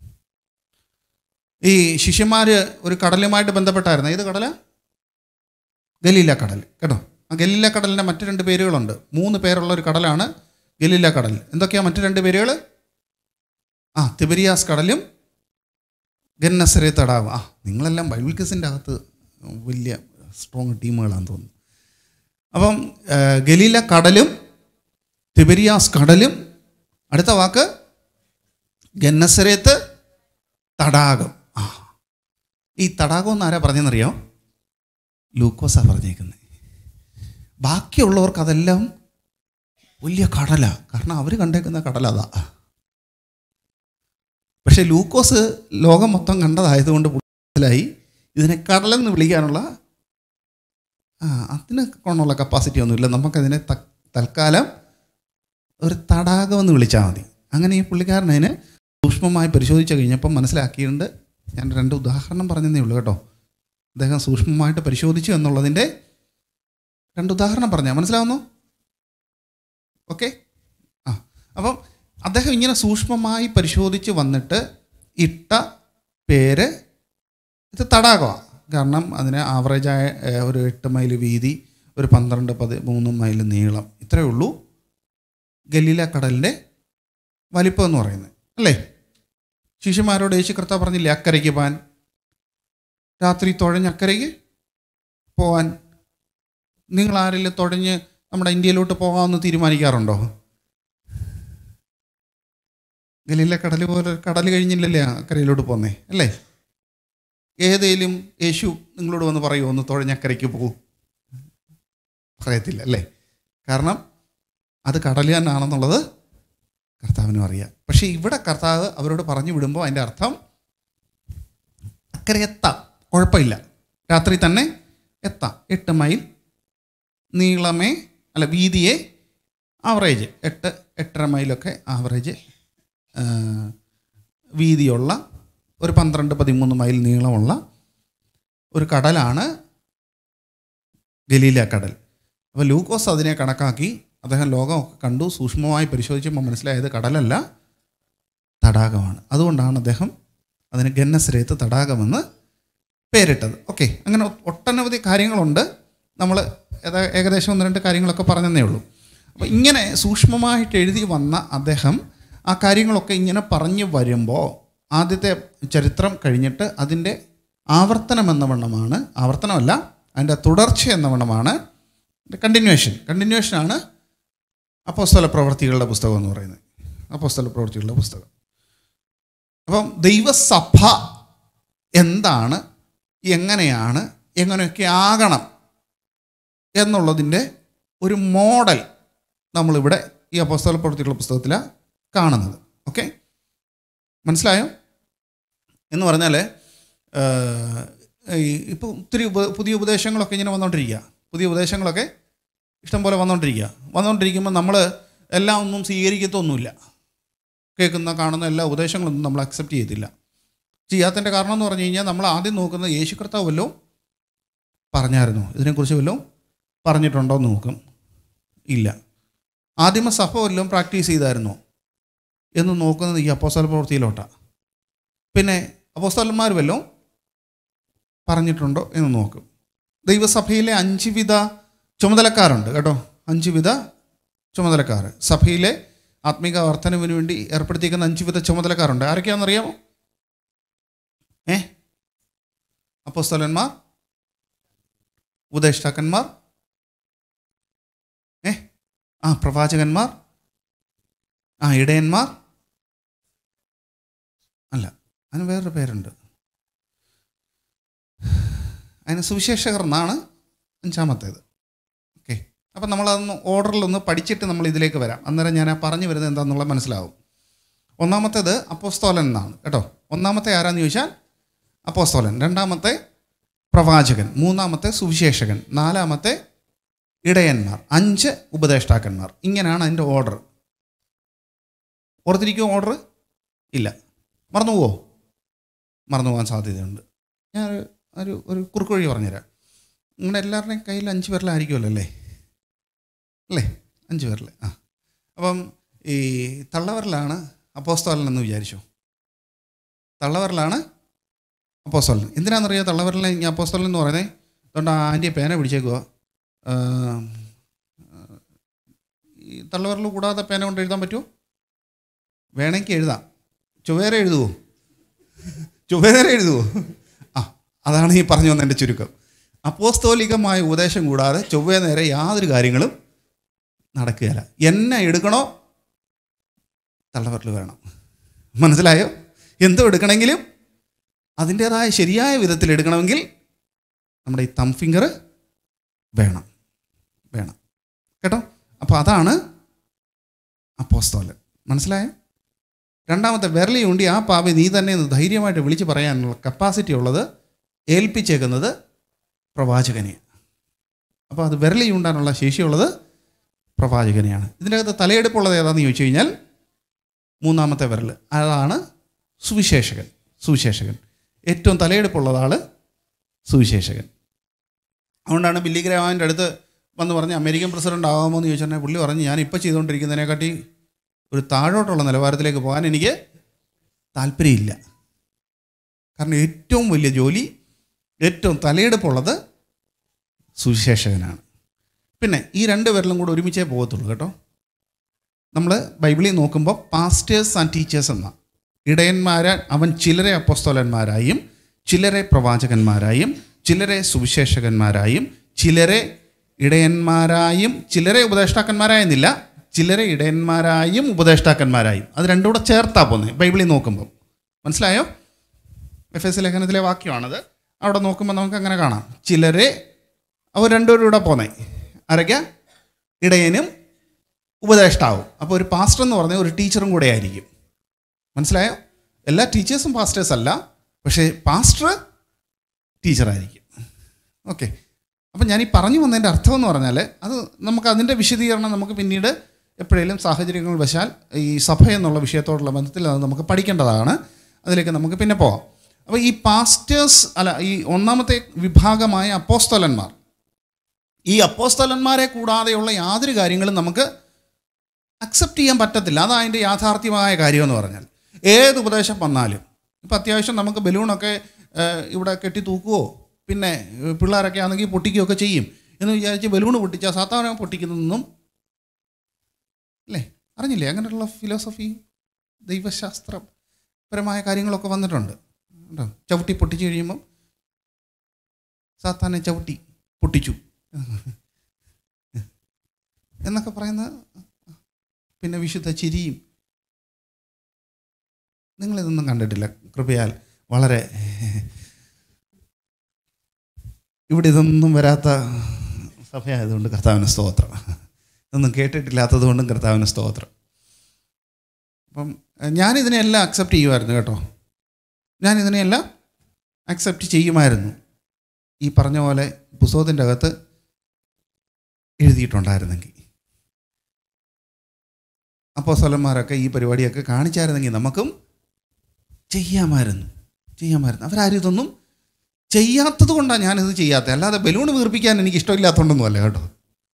ഈ ശിഷ്യന്മാർ ഒരു കടലുമായിട്ട് ബന്ധപ്പെട്ടായിരുന്നു ഏത് കടല ഗലീല കടൽ കേട്ടോ ആ ഗലീല കടലിൻ്റെ മറ്റു രണ്ട് പേരുകളുണ്ട് മൂന്ന് പേരുള്ള ഒരു കടലാണ് ഗലീല കടൽ എന്തൊക്കെയാ മറ്റു രണ്ട് പേരുകൾ ആ തിബരിയാസ് കടലും ഗന്നസരെ തടാകം ആ നിങ്ങളെല്ലാം ബൈബിൾ കേസിൻ്റെ അകത്ത് വലിയ സ്ട്രോങ് ടീമുകളാണെന്ന് തോന്നുന്നു അപ്പം ആ, ഗലീല കടലും തിബരിയാസ് കടലും അടുത്ത വാക്ക് ഗന്നസരേത്ത് തടാകം ആ ഈ തടാകം എന്ന് ആരാ പറഞ്ഞെന്നറിയാം ലൂക്കോസാ പറഞ്ഞേക്കുന്നത് ബാക്കിയുള്ളവർക്ക് അതെല്ലാം വലിയ കടല കാരണം അവർ കണ്ടേക്കുന്ന കടല അതാ പക്ഷെ ലൂക്കോസ് ലോകം മൊത്തം കണ്ടതായതുകൊണ്ട് മനസ്സിലായി ഇതിനെ കടലെന്ന് വിളിക്കാനുള്ള ആ അതിന് കൊണ്ടുള്ള കപ്പാസിറ്റി ഒന്നുമില്ല നമുക്കതിനെ ത- തൽക്കാലം ഒരു തടാകം എന്ന് വിളിച്ചാൽ മതി അങ്ങനെ ഈ പുള്ളിക്കാരൻ അതിനെ സൂക്ഷ്മമായി പരിശോധിച്ച് കഴിഞ്ഞപ്പം മനസ്സിലാക്കിയിട്ടുണ്ട് ഞാൻ രണ്ട് ഉദാഹരണം പറഞ്ഞതേ ഉള്ളൂ കേട്ടോ അദ്ദേഹം സൂക്ഷ്മമായിട്ട് പരിശോധിച്ചു എന്നുള്ളതിൻ്റെ രണ്ട് ഉദാഹരണം പറഞ്ഞാൽ മനസ്സിലാവുന്നു ഓക്കെ ആ അപ്പം അദ്ദേഹം ഇങ്ങനെ സൂക്ഷ്മമായി പരിശോധിച്ച് വന്നിട്ട് ഇട്ട പേര് ഇത് തടാകമാണ് കാരണം അതിന് ആവറേജായ ഏഹ്, ഒരു എട്ട് മൈൽ വീതി ഒരു പന്ത്രണ്ട് പതിമൂന്ന് മൈൽ നീളം ഇത്രയേ ഉള്ളൂ ഗലീല കടലിൻ്റെ വലിപ്പം എന്ന് പറയുന്നത് അല്ലേ ശിശുമാരോട് യേശു കർത്താവ് പറഞ്ഞില്ലേ അക്കരയ്ക്ക് പോകാൻ രാത്രി തുഴഞ്ഞ് അക്കരയ്ക്ക് പോവാൻ നിങ്ങൾ ആരെങ്കിലും തുഴഞ്ഞ് നമ്മുടെ ഇന്ത്യയിലോട്ട് പോകാമെന്ന് തീരുമാനിക്കാറുണ്ടോ ഗലീല കടൽ പോലെ കടൽ കഴിഞ്ഞില്ലല്ലേ അക്കരയിലോട്ട് പോന്നേ അല്ലേ ഏതേലും യേശു നിങ്ങളോട് വന്ന് പറയുമോ ഒന്ന് തുഴഞ്ഞക്കരയ്ക്ക് പോകൂ പറയത്തില്ല അല്ലേ കാരണം അത് കടൽ തന്നെയാണെന്നുള്ളത് കർത്താവിനും അറിയാം പക്ഷേ ഇവിടെ കർത്താവ് അവരോട് പറഞ്ഞു വിടുമ്പോൾ അതിൻ്റെ അർത്ഥം അക്കരെ എത്താം കുഴപ്പമില്ല രാത്രി തന്നെ എത്താം എട്ട് മൈൽ നീളമേ അല്ല വീതിയെ ആവറേജ് എട്ട് എട്ടര മൈലൊക്കെ ആവറേജ് വീതിയുള്ള ഒരു പന്ത്രണ്ട് പതിമൂന്ന് മൈൽ നീളമുള്ള ഒരു കടലാണ് ഗലീല കടൽ അപ്പോൾ ലൂക്കോസ് അതിനെ കണക്കാക്കി അദ്ദേഹം ലോകമൊക്കെ കണ്ടു സൂക്ഷ്മമായി പരിശോധിച്ചപ്പോൾ മനസ്സിലായത് കടലല്ല തടാകമാണ് അതുകൊണ്ടാണ് അദ്ദേഹം അതിന് ഗന്നസരേത്ത് തടാകമെന്ന് പേരിട്ടത് ഓക്കെ അങ്ങനെ ഒ- ഒട്ടനവധി കാര്യങ്ങളുണ്ട് നമ്മൾ ഏതാ- ഏകദേശം ഒന്ന് രണ്ട് കാര്യങ്ങളൊക്കെ പറഞ്ഞതേ ഉള്ളൂ അപ്പോൾ ഇങ്ങനെ സൂക്ഷ്മമായിട്ട് എഴുതി വന്ന അദ്ദേഹം ആ കാര്യങ്ങളൊക്കെ ഇങ്ങനെ പറഞ്ഞു വരുമ്പോൾ ആദ്യത്തെ ചരിത്രം കഴിഞ്ഞിട്ട് അതിൻ്റെ ആവർത്തനം എന്ന വണ്ണമാണ് ആവർത്തനമല്ല അതിൻ്റെ തുടർച്ച എന്ന വണ്ണമാണ് കണ്ടിന്യൂവേഷൻ കണ്ടിന്യൂവേഷനാണ് അപ്പോസ്തല പ്രവർത്തികളുടെ പുസ്തകം എന്ന് പറയുന്നത് അപ്പോസ്തല പ്രവർത്തികളുടെ പുസ്തകം അപ്പം ദൈവസഭ എന്താണ് എങ്ങനെയാണ് എങ്ങനെയൊക്കെ ആകണം എന്നുള്ളതിൻ്റെ ഒരു മോഡൽ നമ്മളിവിടെ ഈ അപ്പോസ്തല പ്രവർത്തികളുടെ പുസ്തകത്തിലാണ് കാണുന്നത് ഓക്കെ മനസ്സിലായോ എന്ന് പറഞ്ഞാൽ ഇപ്പോൾ ഒത്തിരി ഉപ പുതിയ ഉപദേശങ്ങളൊക്കെ ഇങ്ങനെ വന്നുകൊണ്ടിരിക്കുക പുതിയ ഉപദേശങ്ങളൊക്കെ ഇഷ്ടംപോലെ വന്നുകൊണ്ടിരിക്കുക വന്നുകൊണ്ടിരിക്കുമ്പോൾ നമ്മൾ എല്ലാം ഒന്നും സ്വീകരിക്കത്തൊന്നുമില്ല കേൾക്കുന്ന കാണുന്ന എല്ലാ ഉപദേശങ്ങളൊന്നും നമ്മൾ അക്സെപ്റ്റ് ചെയ്തില്ല ചെയ്യാത്തതിൻ്റെ കാരണം എന്ന് പറഞ്ഞു കഴിഞ്ഞാൽ നമ്മൾ ആദ്യം നോക്കുന്നത് യേശു കർത്താവ് വല്ലതും പറഞ്ഞായിരുന്നോ ഇതിനെക്കുറിച്ച് വല്ലതും പറഞ്ഞിട്ടുണ്ടോ എന്ന് നോക്കും ഇല്ല ആദിമസഭ വല്ലതും പ്രാക്ടീസ് ചെയ്തായിരുന്നോ എന്ന് നോക്കുന്നത് ഈ അപ്പോസ്തല പ്രവൃത്തിയിലോട്ടാണ് പിന്നെ അപ്പോസ്തലന്മാർ വല്ലതും പറഞ്ഞിട്ടുണ്ടോ എന്ന് നോക്കും ദൈവസഭയിലെ അഞ്ച് വിധ ചുമതലക്കാരുണ്ട് കേട്ടോ അഞ്ച് വിധ ചുമതലക്കാർ സഭയിലെ ആത്മീക വർധനവിന് വേണ്ടി ഏർപ്പെടുത്തിയിരിക്കുന്ന അഞ്ച് വിധ ചുമതലക്കാരുണ്ട് ആരൊക്കെയാണെന്നറിയാമോ ഏ അപ്പോസ്തലന്മാർ ഉപദേഷ്ടാക്കന്മാർ ഏ ആ പ്രവാചകന്മാർ ആ ഇടയന്മാർ അല്ല അതിന് വേറൊരു പേരുണ്ട് അതിന് സുവിശേഷകർ എന്നാണ് അഞ്ചാമത്തേത് ഓക്കെ അപ്പം നമ്മളതൊന്ന് ഓർഡറിലൊന്ന് പഠിച്ചിട്ട് നമ്മൾ ഇതിലേക്ക് വരാം അന്നേരം ഞാൻ ആ പറഞ്ഞു വരുന്നത് എന്താണെന്നുള്ളത് മനസ്സിലാവും ഒന്നാമത്തേത് അപ്പോസ്തോലൻ എന്നാണ് കേട്ടോ ഒന്നാമത്തെ ആരാന്ന് ചോദിച്ചാൽ അപ്പോസ്തോലൻ രണ്ടാമത്തെ പ്രവാചകൻ മൂന്നാമത്തെ സുവിശേഷകൻ നാലാമത്തെ ഇടയന്മാർ അഞ്ച് ഉപദേഷ്ടാക്കന്മാർ ഇങ്ങനെയാണ് അതിൻ്റെ ഓർഡർ ഓർത്തിരിക്കുമോ ഓർഡർ ഇല്ല മറന്നു പോവോ മറന്നു പോകാൻ സാധ്യതയുണ്ട് ഞാൻ ഒരു- ഒരു ഒരു കുറുക്ക് വഴി പറഞ്ഞുതരാം നിങ്ങളുടെ എല്ലാവരുടെയും കയ്യിൽ അഞ്ച് പേരിലായിരിക്കുമല്ലോ അല്ലേ അല്ലേ അഞ്ച് പേരിൽ ആ അപ്പം ഈ തള്ളവരിലാണ് അപ്പോസ്തോലൻ എന്ന് വിചാരിച്ചു തള്ളവരിലാണ് അപ്പോസ്തോലൻ എന്തിനാണെന്നറിയാം തള്ളവരിലെ ഈ അപ്പോസ്തോലൻ എന്ന് പറയുന്നത് അതുകൊണ്ട് ആ ആൻറ്റിയെ പേന പിടിച്ചേക്കുക ഈ തള്ളവരിൽ കൂടാതെ പേന കൊണ്ട് എഴുതാൻ പറ്റുമോ വേണമെങ്കിൽ എഴുതാം ചുവേരെ എഴുതുമോ ചുവേരെ എഴുതുമോ ആ അതാണ് ഈ പറഞ്ഞു വന്ന എൻ്റെ ചുരുക്കം അപ്പോസ്തോലികമായ ഉപദേശം കൂടാതെ ചൊവ്വേ നേരെ യാതൊരു കാര്യങ്ങളും നടക്കുകയില്ല എന്നെ എടുക്കണോ തള്ളവരൽ വേണം മനസ്സിലായോ എന്തോ എടുക്കണമെങ്കിലും അതിൻ്റേതായ ശരിയായ വിധത്തിൽ എടുക്കണമെങ്കിൽ നമ്മുടെ ഈ തം ഫിംഗർ വേണം വേണം കേട്ടോ അപ്പോൾ അതാണ് അപ്പോസ്തോലൻ മനസ്സിലായോ രണ്ടാമത്തെ വിരലി ഉണ്ടി ആ പാപി നീ തന്നെ എന്ന് ധൈര്യമായിട്ട് വിളിച്ച് പറയാനുള്ള കപ്പാസിറ്റി ഉള്ളത് ഏൽപ്പിച്ചേക്കുന്നത് പ്രവാചകനെ അപ്പോൾ അത് വിരലി ഉണ്ടാനുള്ള ശേഷിയുള്ളത് പ്രവാചകനെയാണ് ഇതിനകത്ത് തലയെടുപ്പുള്ളത് ഏതാണെന്ന് ചോദിച്ചു കഴിഞ്ഞാൽ മൂന്നാമത്തെ വിരൽ അതാണ് സുവിശേഷകൻ സുവിശേഷകൻ ഏറ്റവും തലയെടുപ്പുള്ളത് ആൾ സുവിശേഷകൻ അതുകൊണ്ടാണ് ബില്ലി ഗ്രാമിൻ്റെ അടുത്ത് വന്ന് പറഞ്ഞ് അമേരിക്കൻ പ്രസിഡന്റ് ആകാമോ എന്ന് ചോദിച്ചിട്ടുണ്ടെങ്കിൽ പുള്ളി പറഞ്ഞ് ഞാൻ ഇപ്പോൾ ചെയ്തുകൊണ്ടിരിക്കുന്നതിനെക്കാട്ടി ഒരു താഴോട്ടുള്ള നിലവാരത്തിലേക്ക് പോകാൻ എനിക്ക് താല്പര്യമില്ല കാരണം ഏറ്റവും വലിയ ജോലി ഏറ്റവും തലയെടുപ്പുള്ളത് സുവിശേഷകനാണ് പിന്നെ ഈ രണ്ട് പേരിലും കൂടെ ഒരുമിച്ചേ പോകത്തുള്ളൂ കേട്ടോ നമ്മൾ ബൈബിളിൽ നോക്കുമ്പോൾ പാസ്റ്റേഴ്സ് ആൻഡ് ടീച്ചേഴ്സ് എന്ന ഇടയന്മാരെ അവൻ ചിലരെ അപ്പോസ്തോലന്മാരായും ചിലരെ പ്രവാചകന്മാരായും ചിലരെ സുവിശേഷകന്മാരായും ചിലരെ ഇടയന്മാരായും ചിലരെ ഉപദേഷ്ടാക്കന്മാരായെന്നില്ല ചിലരെ ഇടയന്മാരായും ഉപദേഷ്ടാക്കന്മാരായും അത് രണ്ടും കൂടെ ചേർത്താ പോകുന്നത് ബൈബിളിൽ നോക്കുമ്പോൾ മനസ്സിലായോ എഫ് എസ് ലേഖനത്തിലെ വാക്യമാണത് അവിടെ നോക്കുമ്പോൾ നമുക്ക് അങ്ങനെ കാണാം ചിലരെ അവർ രണ്ടുപേരും കൂടെ പോന്നേ ആരൊക്കെ ഇടയനും ഉപദേഷ്ടാവും അപ്പോൾ ഒരു പാസ്റ്റർ എന്ന് പറഞ്ഞാൽ ഒരു ടീച്ചറും കൂടെ ആയിരിക്കും മനസ്സിലായോ എല്ലാ ടീച്ചേഴ്സും പാസ്റ്റേഴ്സ് അല്ല പക്ഷേ പാസ്റ്റർ ടീച്ചറായിരിക്കും ഓക്കെ അപ്പം ഞാൻ ഈ പറഞ്ഞു വന്നതിൻ്റെ അർത്ഥം എന്ന് പറഞ്ഞാൽ അത് നമുക്ക് അതിൻ്റെ വിശദീകരണം നമുക്ക് പിന്നീട് എപ്പോഴേലും സാഹചര്യങ്ങൾ വശാൽ ഈ സഭ എന്നുള്ള വിഷയത്തോടുള്ള ബന്ധത്തിൽ അത് നമുക്ക് പഠിക്കേണ്ടതാണ് അതിലേക്ക് നമുക്ക് പിന്നെ പോവാം അപ്പോൾ ഈ പാസ്റ്റേഴ്സ് അല്ല ഈ ഒന്നാമത്തെ വിഭാഗമായ അപ്പോസ്തലന്മാർ ഈ അപ്പോസ്തലന്മാരെ കൂടാതെയുള്ള യാതൊരു കാര്യങ്ങളും നമുക്ക് അക്സെപ്റ്റ് ചെയ്യാൻ പറ്റത്തില്ല അതാണ് അതിൻ്റെ യാഥാർത്ഥ്യമായ കാര്യമെന്ന് പറഞ്ഞാൽ ഏത് ഉപദേശം വന്നാലും ഇപ്പം അത്യാവശ്യം നമുക്ക് ബലൂണൊക്കെ ഏഹ്, ഇവിടെ കെട്ടി തൂക്കുവോ പിന്നെ ഏഹ്, പിള്ളേരൊക്കെ ആണെങ്കിൽ പൊട്ടിക്കുകയൊക്കെ ചെയ്യും എന്ന് വിചാരിച്ച് ബലൂൺ പൊട്ടിച്ചാൽ സാധാരണ പൊട്ടിക്കുന്നതൊന്നും അല്ലേ അറിഞ്ഞില്ലേ അങ്ങനെയുള്ള ഫിലോസഫി ദൈവശാസ്ത്രപരമായ കാര്യങ്ങളൊക്കെ വന്നിട്ടുണ്ട് ഉണ്ടോ ചവിട്ടി പൊട്ടിച്ച് കഴിയുമ്പം സാത്താനെ ചവിട്ടി പൊട്ടിച്ചു എന്നൊക്കെ പറയുന്ന പിന്നെ വിശുദ്ധ ചിരിയും നിങ്ങളിതൊന്നും കണ്ടിട്ടില്ല കൃപയാൽ വളരെ ഇവിടെ ഇതൊന്നും വരാത്ത സഭയായതുകൊണ്ട് കർത്താവിന് സ്തോത്രം ഇതൊന്നും കേട്ടിട്ടില്ലാത്തത് കൊണ്ടും കർത്താവിന് സ്തോത്രം അപ്പം എഹ്, ഞാനിതിനെല്ലാം അക്സെപ്റ്റ് ചെയ്യുമായിരുന്നു കേട്ടോ ഞാനിതിനെയെല്ലാം അക്സെപ്റ്റ് ചെയ്യുമായിരുന്നു ഈ പറഞ്ഞ പോലെ പുസ്തകത്തിൻ്റെ അകത്ത് എഴുതിയിട്ടുണ്ടായിരുന്നെങ്കിൽ അപ്പോൾ സ്വലന്മാരൊക്കെ ഈ പരിപാടിയൊക്കെ കാണിച്ചായിരുന്നെങ്കിൽ നമുക്കും ചെയ്യാമായിരുന്നു ചെയ്യാമായിരുന്നു അവരാരും ഇതൊന്നും ചെയ്യാത്തത് കൊണ്ടാണ് ഞാനിത് ചെയ്യാത്തത് അല്ലാതെ ബലൂൺ വീർപ്പിക്കാൻ എനിക്ക് ഇഷ്ടമില്ലാത്തതുകൊണ്ടൊന്നും അല്ല കേട്ടോ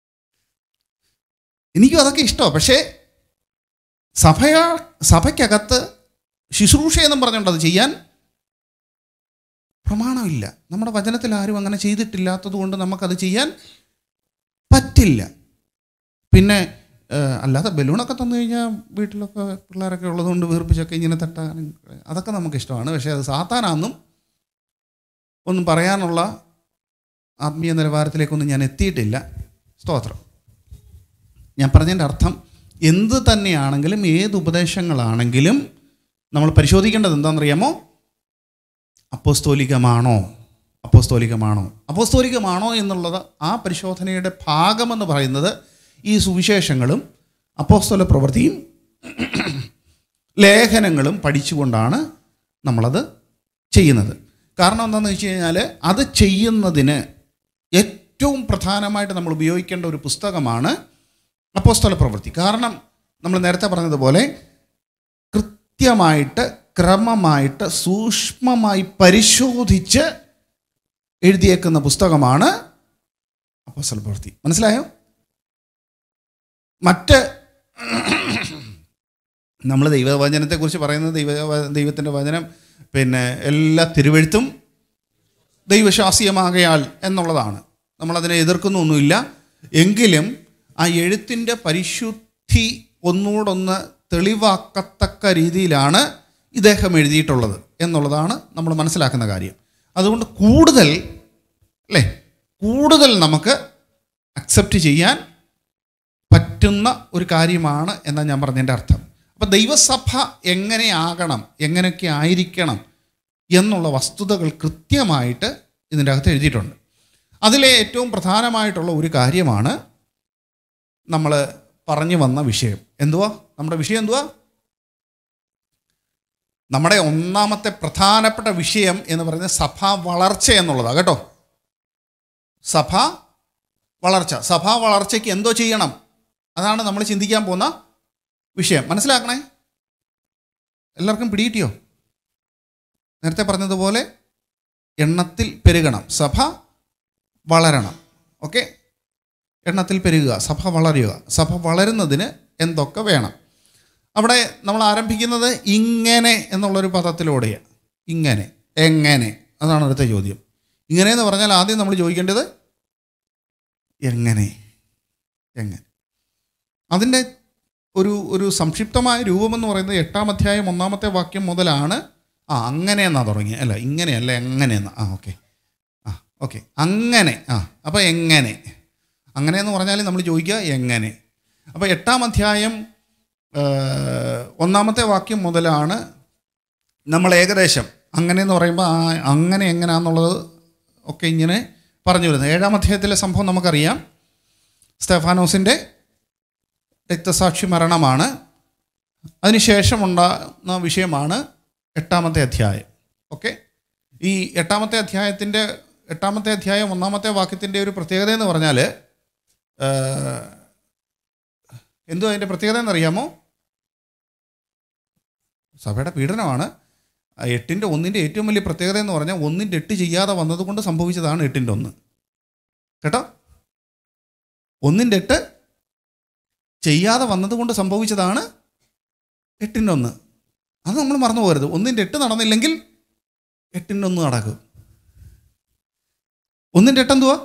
എനിക്കും അതൊക്കെ ഇഷ്ടമാണ് പക്ഷേ സഭയാ സഭയ്ക്കകത്ത് ശുശ്രൂഷ എന്നും പറഞ്ഞുകൊണ്ട് അത് ചെയ്യാൻ പ്രമാണമില്ല നമ്മുടെ വചനത്തിൽ ആരും അങ്ങനെ ചെയ്തിട്ടില്ലാത്തത് കൊണ്ട് നമുക്കത് ചെയ്യാൻ പറ്റില്ല പിന്നെ ഏഹ്, അല്ലാതെ ബലൂണൊക്കെ തന്നു കഴിഞ്ഞാൽ വീട്ടിലൊക്കെ പിള്ളേരൊക്കെ ഉള്ളതുകൊണ്ട് വീർപ്പിച്ചൊക്കെ ഇങ്ങനെ തട്ടാൻ അതൊക്കെ നമുക്ക് ഇഷ്ടമാണ് പക്ഷേ അത് സാത്താനാന്നും ഒന്നും പറയാനുള്ള ആത്മീയ നിലവാരത്തിലേക്കൊന്നും ഞാൻ എത്തിയിട്ടില്ല സ്തോത്രം ഞാൻ പറഞ്ഞതിൻ്റെ അർത്ഥം എന്ത് തന്നെയാണെങ്കിലും ഏത് ഉപദേശങ്ങളാണെങ്കിലും നമ്മൾ പരിശോധിക്കേണ്ടത് എന്താണെന്നറിയാമോ അപ്പോസ്തോലികമാണോ അപ്പോസ്തോലികമാണോ അപ്പോസ്തോലികമാണോ എന്നുള്ളത് ആ പരിശോധനയുടെ ഭാഗമെന്ന് പറയുന്നത് ഈ സുവിശേഷങ്ങളും അപ്പോസ്തോല പ്രവൃത്തിയും ലേഖനങ്ങളും പഠിച്ചുകൊണ്ടാണ് നമ്മളത് ചെയ്യുന്നത് കാരണം എന്താണെന്ന് വെച്ച് കഴിഞ്ഞാൽ അത് ചെയ്യുന്നതിന് ഏറ്റവും പ്രധാനമായിട്ട് നമ്മൾ ഉപയോഗിക്കേണ്ട ഒരു പുസ്തകമാണ് അപ്പോസ്തല പ്രവൃത്തി കാരണം നമ്മൾ നേരത്തെ പറഞ്ഞതുപോലെ കൃത്യമായിട്ട് ക്രമമായിട്ട് സൂക്ഷ്മമായി പരിശോധിച്ച് എഴുതിയേക്കുന്ന പുസ്തകമാണ് അപ്പോസ്തല പ്രവൃത്തി മനസ്സിലായോ മറ്റ് നമ്മൾ ദൈവവചനത്തെക്കുറിച്ച് പറയുന്നത് ദൈവ ദൈവത്തിൻ്റെ വചനം പിന്നെ എല്ലാ തിരുവഴുത്തും ദൈവശാസ്ത്രീയമാകയാൽ എന്നുള്ളതാണ് നമ്മളതിനെ എതിർക്കുന്നൊന്നുമില്ല എങ്കിലും ആ എഴുത്തിൻ്റെ പരിശുദ്ധി ഒന്നുകൂടൊന്ന് തെളിവാക്കത്തക്ക രീതിയിലാണ് ഇദ്ദേഹം എഴുതിയിട്ടുള്ളത് എന്നുള്ളതാണ് നമ്മൾ മനസ്സിലാക്കുന്ന കാര്യം അതുകൊണ്ട് കൂടുതൽ അല്ലേ കൂടുതൽ നമുക്ക് അക്സെപ്റ്റ് ചെയ്യാൻ പറ്റുന്ന ഒരു കാര്യമാണ് എന്നാണ് ഞാൻ പറഞ്ഞതിൻ്റെ അർത്ഥം അപ്പം ദൈവസഭ എങ്ങനെയാകണം എങ്ങനെയൊക്കെ ആയിരിക്കണം എന്നുള്ള വസ്തുതകൾ കൃത്യമായിട്ട് ഇതിൻ്റെ അകത്ത് എഴുതിയിട്ടുണ്ട് അതിലെ ഏറ്റവും പ്രധാനമായിട്ടുള്ള ഒരു കാര്യമാണ് നമ്മൾ പറഞ്ഞു വന്ന വിഷയം എന്തുവാ നമ്മുടെ വിഷയം എന്തുവാ നമ്മുടെ ഒന്നാമത്തെ പ്രധാനപ്പെട്ട വിഷയം എന്ന് പറയുന്നത് സഭാ വളർച്ച എന്നുള്ളതാണ് കേട്ടോ സഭ വളർച്ച സഭാ വളർച്ചയ്ക്ക് എന്തോ ചെയ്യണം അതാണ് നമ്മൾ ചിന്തിക്കാൻ പോകുന്ന വിഷയം മനസ്സിലാക്കണേ എല്ലാവർക്കും പിടികിട്ടിയോ നേരത്തെ പറഞ്ഞതുപോലെ എണ്ണത്തിൽ പെരുകണം സഭ വളരണം ഓക്കെ എണ്ണത്തിൽ പെരുകുക സഭ വളരുക സഭ വളരുന്നതിന് എന്തൊക്കെ വേണം അവിടെ നമ്മൾ ആരംഭിക്കുന്നത് ഇങ്ങനെ എന്നുള്ളൊരു പദത്തിലൂടെയാണ് ഇങ്ങനെ എങ്ങനെ അതാണ് അടുത്ത ചോദ്യം ഇങ്ങനെ എന്ന് പറഞ്ഞാൽ ആദ്യം നമ്മൾ ചോദിക്കേണ്ടത് എങ്ങനെ എങ്ങനെ അതിൻ്റെ ഒരു ഒരു സംക്ഷിപ്തമായ രൂപമെന്ന് പറയുന്നത് എട്ടാം അധ്യായം ഒന്നാമത്തെ വാക്യം മുതലാണ് ആ അങ്ങനെ എന്നാ തുടങ്ങി അല്ല ഇങ്ങനെയല്ല എങ്ങനെയെന്നാ ആ ഓക്കെ ആ ഓക്കെ അങ്ങനെ ആ അപ്പോൾ എങ്ങനെ അങ്ങനെ എന്ന് പറഞ്ഞാൽ നമ്മൾ ചോദിക്കുക എങ്ങനെ അപ്പോൾ എട്ടാം അധ്യായം ആ, ഒന്നാമത്തെ വാക്യം മുതലാണ് നമ്മൾ ഏകദേശം അങ്ങനെ എന്ന് പറയുമ്പോൾ ആ അങ്ങനെ എങ്ങനെയാണെന്നുള്ളത് ഒക്കെ ഇങ്ങനെ പറഞ്ഞു വരുന്നത് ഏഴാം അധ്യായത്തിലെ സംഭവം നമുക്കറിയാം സ്തെഫാനോസിൻ്റെ രക്തസാക്ഷി മരണമാണ് അതിനുശേഷം ഉണ്ടാകുന്ന വിഷയമാണ് എട്ടാമത്തെ അധ്യായം ഓക്കെ ഈ എട്ടാമത്തെ അധ്യായത്തിൻ്റെ എട്ടാമത്തെ അധ്യായം ഒന്നാമത്തെ വാക്യത്തിൻ്റെ ഒരു പ്രത്യേകത എന്ന് പറഞ്ഞാൽ എന്തോ അതിൻ്റെ പ്രത്യേകത എന്നറിയാമോ സഭയുടെ പീഡനമാണ് ആ എട്ടിൻ്റെ ഒന്നിൻ്റെ ഏറ്റവും വലിയ പ്രത്യേകത എന്ന് പറഞ്ഞാൽ ഒന്നിൻ്റെ എട്ട് ചെയ്യാതെ വന്നതുകൊണ്ട് സംഭവിച്ചതാണ് എട്ടിൻ്റെ ഒന്ന് കേട്ടോ ഒന്നിൻ്റെ എട്ട് ചെയ്യാതെ വന്നതുകൊണ്ട് സംഭവിച്ചതാണ് എട്ടിൻ്റെ ഒന്ന് അത് നമ്മൾ മറന്നു പോകരുത് ഒന്നിൻ്റെ എട്ട് നടന്നില്ലെങ്കിൽ എട്ടിൻ്റെ ഒന്ന് നടക്കും ഒന്നിൻ്റെ എട്ട് എന്തുവാ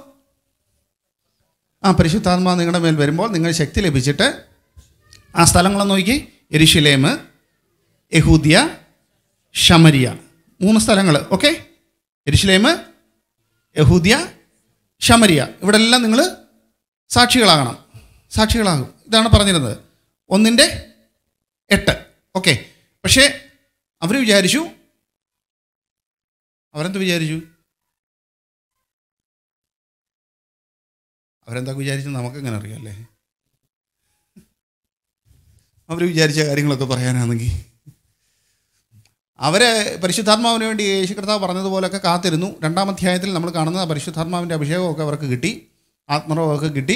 ആ പരിശുദ്ധാത്മാ നിങ്ങളുടെ മേൽ വരുമ്പോൾ നിങ്ങൾ ശക്തി ലഭിച്ചിട്ട് ആ സ്ഥലങ്ങളൊന്ന് നോക്കി എരിശിലേമ് യഹൂദ്യ ഷമരിയ മൂന്ന് സ്ഥലങ്ങൾ ഓക്കെ എരിശിലേമ് യഹൂദ്യ ഷമരിയ ഇവിടെ എല്ലാം നിങ്ങൾ സാക്ഷികളാകണം സാക്ഷികളാകും ഇതാണ് പറഞ്ഞിരുന്നത് ഒന്നിൻ്റെ എട്ട് ഓക്കെ പക്ഷേ അവർ വിചാരിച്ചു അവരെന്ത് വിചാരിച്ചു അവരെന്താ വിചാരിച്ചത് നമുക്കെങ്ങനെ അറിയാം അല്ലേ അവർ വിചാരിച്ച കാര്യങ്ങളൊക്കെ പറയാനാണെങ്കിൽ അവരെ പരിശുദ്ധാത്മാവിന് വേണ്ടി യേശു കർത്താവ് പറഞ്ഞതുപോലെയൊക്കെ കാത്തിരുന്നു രണ്ടാം അധ്യായത്തിൽ നമ്മൾ കാണുന്ന പരിശുദ്ധാത്മാവിൻ്റെ അഭിഷേകമൊക്കെ അവർക്ക് കിട്ടി ആത്മറവൊക്കെ കിട്ടി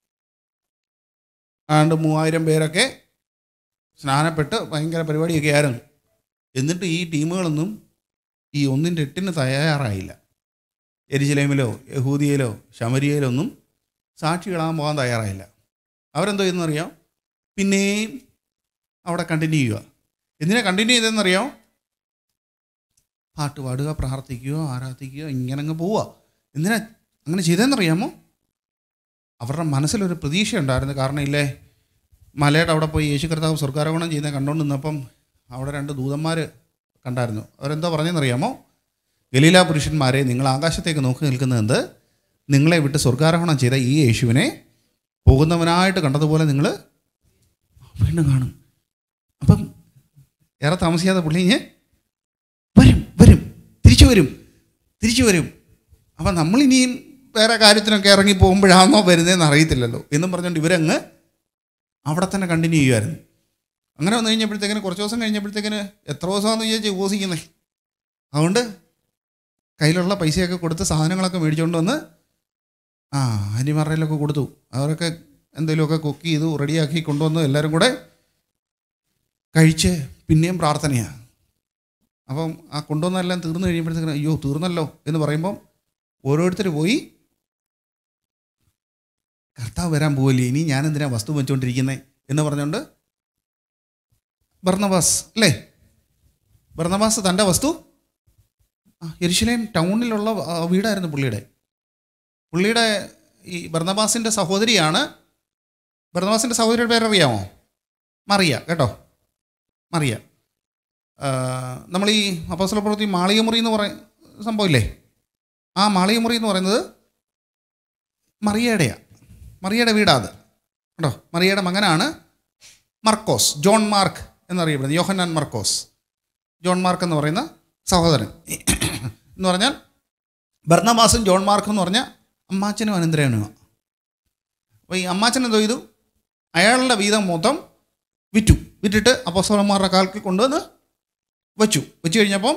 ആണ്ട് മൂവായിരം പേരൊക്കെ സ്നാനപ്പെട്ട് ഭയങ്കര പരിപാടിയൊക്കെ ആയിരുന്നു എന്നിട്ട് ഈ ടീമുകളൊന്നും ഈ ഒന്നിൻ്റെ എട്ടിന് തയ്യാറായില്ല എരിശിലേമിലോ യഹൂദിയയിലോ ശമരിയയിലോ ഒന്നും സാക്ഷികളാകാൻ പോകാൻ തയ്യാറായില്ല അവരെന്തോ ചെയ്യുന്നറിയാം പിന്നെയും അവിടെ കണ്ടിന്യൂ ചെയ്യുക എന്തിനാ കണ്ടിന്യൂ ചെയ്തതെന്നറിയാം പാട്ട് പാടുക പ്രാർത്ഥിക്കുകയോ ആരാധിക്കുകയോ ഇങ്ങനെ അങ്ങ് പോവുക എന്തിനാ അങ്ങനെ ചെയ്തതെന്നറിയാമോ അവരുടെ മനസ്സിലൊരു പ്രതീക്ഷ ഉണ്ടായിരുന്നു കാരണം ഇല്ലേ മലയുടെ അവിടെ പോയി യേശു കർത്താവ് സ്വർഗാരോഹണം ചെയ്യുന്ന കണ്ടുകൊണ്ട് നിന്നപ്പം അവിടെ രണ്ട് ദൂതന്മാർ കണ്ടായിരുന്നു അവരെന്തോ പറഞ്ഞെന്നറിയാമോ ഗലീല പുരുഷന്മാരെ നിങ്ങൾ ആകാശത്തേക്ക് നോക്കി നിൽക്കുന്നത് എന്ത് നിങ്ങളെ വിട്ട് സ്വർഗാരോഹണം ചെയ്ത ഈ യേശുവിനെ പോകുന്നവനായിട്ട് കണ്ടതുപോലെ നിങ്ങൾ വീണ്ടും കാണും അപ്പം ഏറെ താമസിയാതെ പുള്ളി ഇങ്ങ് വരും വരും തിരിച്ചു വരും തിരിച്ചു വരും അപ്പം നമ്മളിനിയും വേറെ കാര്യത്തിനൊക്കെ ഇറങ്ങി പോകുമ്പോഴാണോ വരുന്നതെന്ന് അറിയത്തില്ലല്ലോ എന്നും പറഞ്ഞുകൊണ്ട് ഇവരങ്ങ് അവിടെ തന്നെ കണ്ടിന്യൂ ചെയ്യുമായിരുന്നു അങ്ങനെ വന്നു കഴിഞ്ഞപ്പോഴത്തേക്കിന് കുറച്ച് ദിവസം കഴിഞ്ഞപ്പോഴത്തേക്കിന് എത്ര ദിവസമാണെന്ന് വിചാരിച്ച് ഉപസിക്കുന്നത് അതുകൊണ്ട് കയ്യിലുള്ള പൈസയൊക്കെ കൊടുത്ത് സാധനങ്ങളൊക്കെ മേടിച്ചുകൊണ്ട് വന്ന് ആ അരിമറയിലൊക്കെ കൊടുത്തു അവരൊക്കെ എന്തെങ്കിലുമൊക്കെ കുക്ക് ചെയ്തു റെഡിയാക്കി കൊണ്ടുവന്ന് എല്ലാവരും കൂടെ കഴിച്ച് പിന്നെയും പ്രാർത്ഥനയാണ് അപ്പം ആ കൊണ്ടുവന്നെല്ലാം തീർന്നു കഴിയുമ്പോഴത്തേക്കും അയ്യോ തീർന്നല്ലോ എന്ന് പറയുമ്പം ഓരോരുത്തർ പോയി കർത്താവ് വരാൻ പോവില്ലേ ഇനി ഞാൻ എന്തിനാ വസ്തു വെച്ചുകൊണ്ടിരിക്കുന്നത് എന്ന് പറഞ്ഞുകൊണ്ട് ബർണബാസ് അല്ലേ ബർണബാസ് തൻ്റെ വസ്തു ആ യെരുശലേം ടൗണിലുള്ള ആ, വീടായിരുന്നു പുള്ളിയുടെ പുള്ളിയുടെ ഈ ബർണബാസിൻ്റെ സഹോദരിയാണ് ബർണബാസിൻ്റെ സഹോദരിയുടെ പേരറിയാമോ മറിയ കേട്ടോ മറിയ ആ, നമ്മൾ ഈ അപ്പോസ്തല പ്രവൃത്തി മാളികമുറി എന്ന് പറയ സംഭവമില്ലേ ആ മാളികമുറി എന്ന് പറയുന്നത് മറിയയുടെയാണ് മറിയയുടെ വീടാ അത് കേട്ടോ മറിയയുടെ മകനാണ് മർക്കോസ് ജോൺ മാർക്ക് എന്നറിയപ്പെടുന്നത് യോഹന്നാൻ മർക്കോസ് ജോൺ മാർക്ക് എന്ന് പറയുന്ന സഹോദരൻ എന്ന് പറഞ്ഞാൽ ഭർണമാസും ജോൺ മാർക്കും എന്ന് പറഞ്ഞാൽ അമ്മാച്ചനും അനന്തരവനുമാണ് അപ്പോൾ ഈ അമ്മാച്ചൻ എന്തോ ചെയ്തു അയാളുടെ വീതം മൊത്തം വിറ്റു വിറ്റിട്ട് അപ്പോസ്തലന്മാരുടെ കാൽക്കിൽ കൊണ്ടുവന്ന് വെച്ചു വെച്ച് കഴിഞ്ഞപ്പം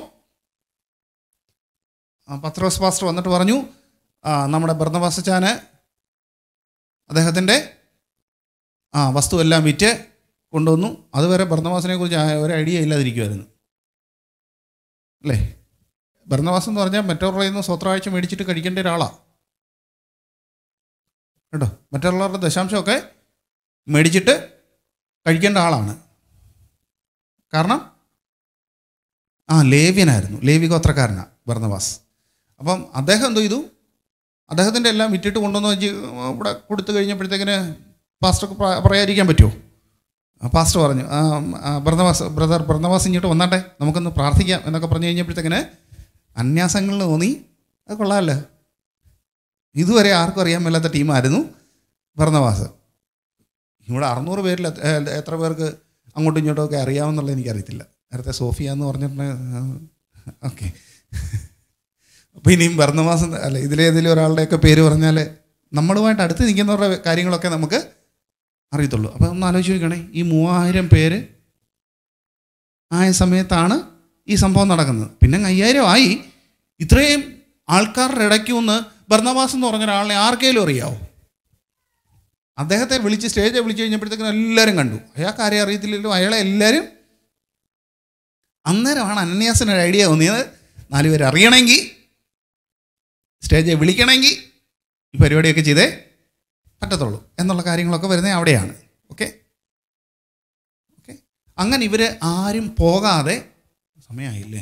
ആ, പത്രോസ് പാസ്റ്റർ വന്നിട്ട് പറഞ്ഞു ആ, നമ്മുടെ ഭർണവാസച്ചാന് അദ്ദേഹത്തിൻ്റെ ആ വസ്തു എല്ലാം വിറ്റ് കൊണ്ടുവന്നു അതുവരെ ഭർണവാസിനെ കുറിച്ച് ഒരു ഐഡിയ ഇല്ലാതിരിക്കുമായിരുന്നു അല്ലേ ഭർണവാസം എന്ന് പറഞ്ഞാൽ മറ്റുള്ളവരുടെ നിന്ന് സ്വത്രാഴ്ച മേടിച്ചിട്ട് കഴിക്കേണ്ട ഒരാളാണ് കേട്ടോ മറ്റുള്ളവരുടെ ദശാംശമൊക്കെ മേടിച്ചിട്ട് കഴിക്കേണ്ട ആളാണ് കാരണം ആ ലേവ്യനായിരുന്നു ലേവി ഗോത്രക്കാരനാണ് ഭർണവാസ് അപ്പം അദ്ദേഹം എന്തോ ചെയ്തു അദ്ദേഹത്തിൻ്റെ എല്ലാം വിറ്റിട്ട് കൊണ്ടുവന്ന് വെച്ച് ഇവിടെ കൊടുത്തു കഴിഞ്ഞപ്പോഴത്തേക്കിന് പാസ്റ്റർക്ക് പ്ര- പറയാതിരിക്കാൻ പറ്റുമോ ആ, പാസ്റ്റർ പറഞ്ഞു ആ, ആ, ഭർണവാസ് ബ്രദർ ഭർണവാസ് ഇങ്ങോട്ട് വന്നാട്ടെ നമുക്കൊന്ന് പ്രാർത്ഥിക്കാം എന്നൊക്കെ പറഞ്ഞു കഴിഞ്ഞപ്പോഴത്തേക്കിന് അന്യാസങ്ങളിൽ തോന്നി അത് കൊള്ളാമല്ലോ ഇതുവരെ ആർക്കും അറിയാൻ മേലാത്ത ടീമായിരുന്നു ഭർണവാസ് ഇവിടെ അറുന്നൂറ് പേരിൽ എത്ര- ഏ, എത്ര പേർക്ക് അങ്ങോട്ടും ഇങ്ങോട്ടും ഒക്കെ അറിയാമെന്നുള്ളത് എനിക്കറിയത്തില്ല നേരത്തെ സോഫിയ എന്ന് പറഞ്ഞിട്ടുണ്ടെങ്കിൽ ഓക്കെ അപ്പോൾ ഇനിയും ഭരണമാസം അല്ല ഇതിലേതെങ്കിലും ഒരാളുടെയൊക്കെ പേര് പറഞ്ഞാൽ നമ്മളുമായിട്ട് അടുത്ത് നിൽക്കുന്നവരുടെ കാര്യങ്ങളൊക്കെ നമുക്ക് അറിയത്തുള്ളൂ അപ്പോൾ ഒന്ന് ആലോചിച്ച് നോക്കണേ ഈ മൂവായിരം പേര് ആയ സമയത്താണ് ഈ സംഭവം നടക്കുന്നത് പിന്നെ അയ്യായിരം ആയി ഇത്രയും ആൾക്കാരുടെ ഇടയ്ക്ക് ഒന്ന് ഭർണവാസ് എന്ന് പറഞ്ഞ ഒരാളിനെ ആർക്കെങ്കിലും അറിയാവോ അദ്ദേഹത്തെ വിളിച്ച് സ്റ്റേജിൽ വിളിച്ച് കഴിഞ്ഞപ്പോഴത്തേക്കും എല്ലാവരും കണ്ടു അയാൾക്ക് ആരെയും അറിയത്തില്ലല്ലോ അയാളെ എല്ലാവരും അന്നേരമാണ് അനന്യാസിന് ഒരു ഐഡിയ തോന്നിയത് നാല് പേര് അറിയണമെങ്കിൽ സ്റ്റേജിൽ വിളിക്കണമെങ്കിൽ ഈ പരിപാടിയൊക്കെ ചെയ്തേ പറ്റത്തുള്ളൂ എന്നുള്ള കാര്യങ്ങളൊക്കെ വരുന്നത് അവിടെയാണ് ഓക്കെ ഓക്കെ അങ്ങനെ ഇവർ ആരും പോകാതെ സമയമായില്ലേ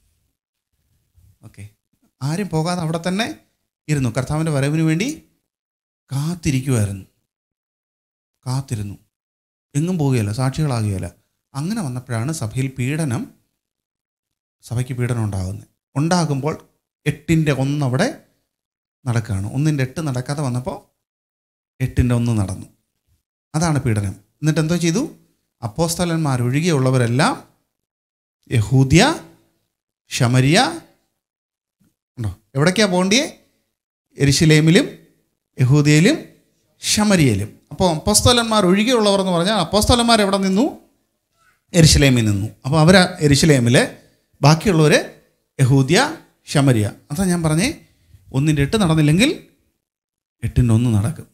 ഓക്കെ ആരും പോകാതെ അവിടെ തന്നെ ഇരുന്നു കർത്താവിൻ്റെ വരവിന് വേണ്ടി കാത്തിരിക്കുമായിരുന്നു കാത്തിരുന്നു എങ്ങും പോവുകയില്ല സാക്ഷികളാകുകയില്ല അങ്ങനെ വന്നപ്പോഴാണ് സഭയിൽ പീഡനം സഭയ്ക്ക് പീഡനം ഉണ്ടാകുന്നത് ഉണ്ടാകുമ്പോൾ എട്ടിൻ്റെ ഒന്നവിടെ നടക്കുകയാണ് ഒന്നിൻ്റെ എട്ട് നടക്കാതെ വന്നപ്പോൾ എട്ടിൻ്റെ ഒന്ന് നടന്നു അതാണ് പീഡനം എന്നിട്ട് എന്തോ ചെയ്തു അപ്പോസ്തലന്മാർ ഒഴികെയുള്ളവരെല്ലാം യഹൂദ്യ ശമരിയ ഉണ്ടോ എവിടേക്കാണ് പോകണ്ടിയേ എരിശിലേമിലും യഹൂദിയയിലും ശമരിയയിലും അപ്പോൾ അപ്പോസ്തലന്മാർ ഒഴികെയുള്ളവർ എന്ന് പറഞ്ഞാൽ അപ്പോസ്തലന്മാർ എവിടെ നിന്നു എരിശിലേമിൽ നിന്നു അപ്പോൾ അവർ എരിശിലേമിൽ ബാക്കിയുള്ളവർ യഹൂദ്യ ശമരിയ അതാ ഞാൻ പറഞ്ഞേ ഒന്നിൻ്റെ എട്ട് നടന്നില്ലെങ്കിൽ എട്ടിൻ്റെ ഒന്ന് നടക്കും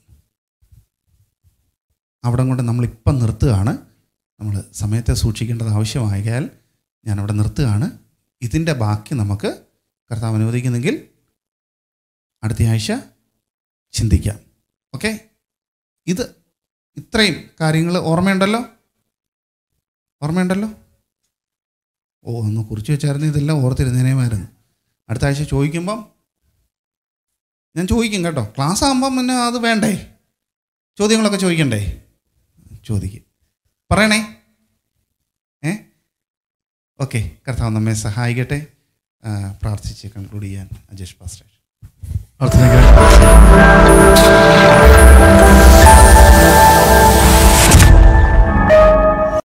അവിടെ കൊണ്ട് നമ്മളിപ്പം നിർത്തുകയാണ് നമ്മൾ സമയത്തെ സൂക്ഷിക്കേണ്ടത് ആവശ്യമായാൽ ഞാനവിടെ നിർത്തുകയാണ് ഇതിൻ്റെ ബാക്കി നമുക്ക് കർത്താവ് അനുവദിക്കുന്നെങ്കിൽ അടുത്ത ആഴ്ച ചിന്തിക്കാം ഓക്കെ ഇത് ഇത്രയും കാര്യങ്ങൾ ഓർമ്മയുണ്ടല്ലോ ഓർമ്മയുണ്ടല്ലോ ഓ ഒന്ന് കുറിച്ച് വെച്ചായിരുന്നു ഇതെല്ലാം ഓർത്തിരുന്നേനേമായിരുന്നു അടുത്ത ആഴ്ച ചോദിക്കുമ്പം ഞാൻ ചോദിക്കും കേട്ടോ ക്ലാസ് ആകുമ്പം പിന്നെ അത് വേണ്ടേ ചോദ്യങ്ങളൊക്കെ ചോദിക്കണ്ടേ ചോദിക്കും പറയണേ ഏ ഓക്കെ കർത്താവ് നമ്മെ സഹായിക്കട്ടെ ആ, പ്രാർത്ഥിച്ച് കൺക്ലൂഡ് ചെയ്യാൻ അജേഷ് പാസ്റ്റർ പ്രാർത്ഥനയ്ക്കായി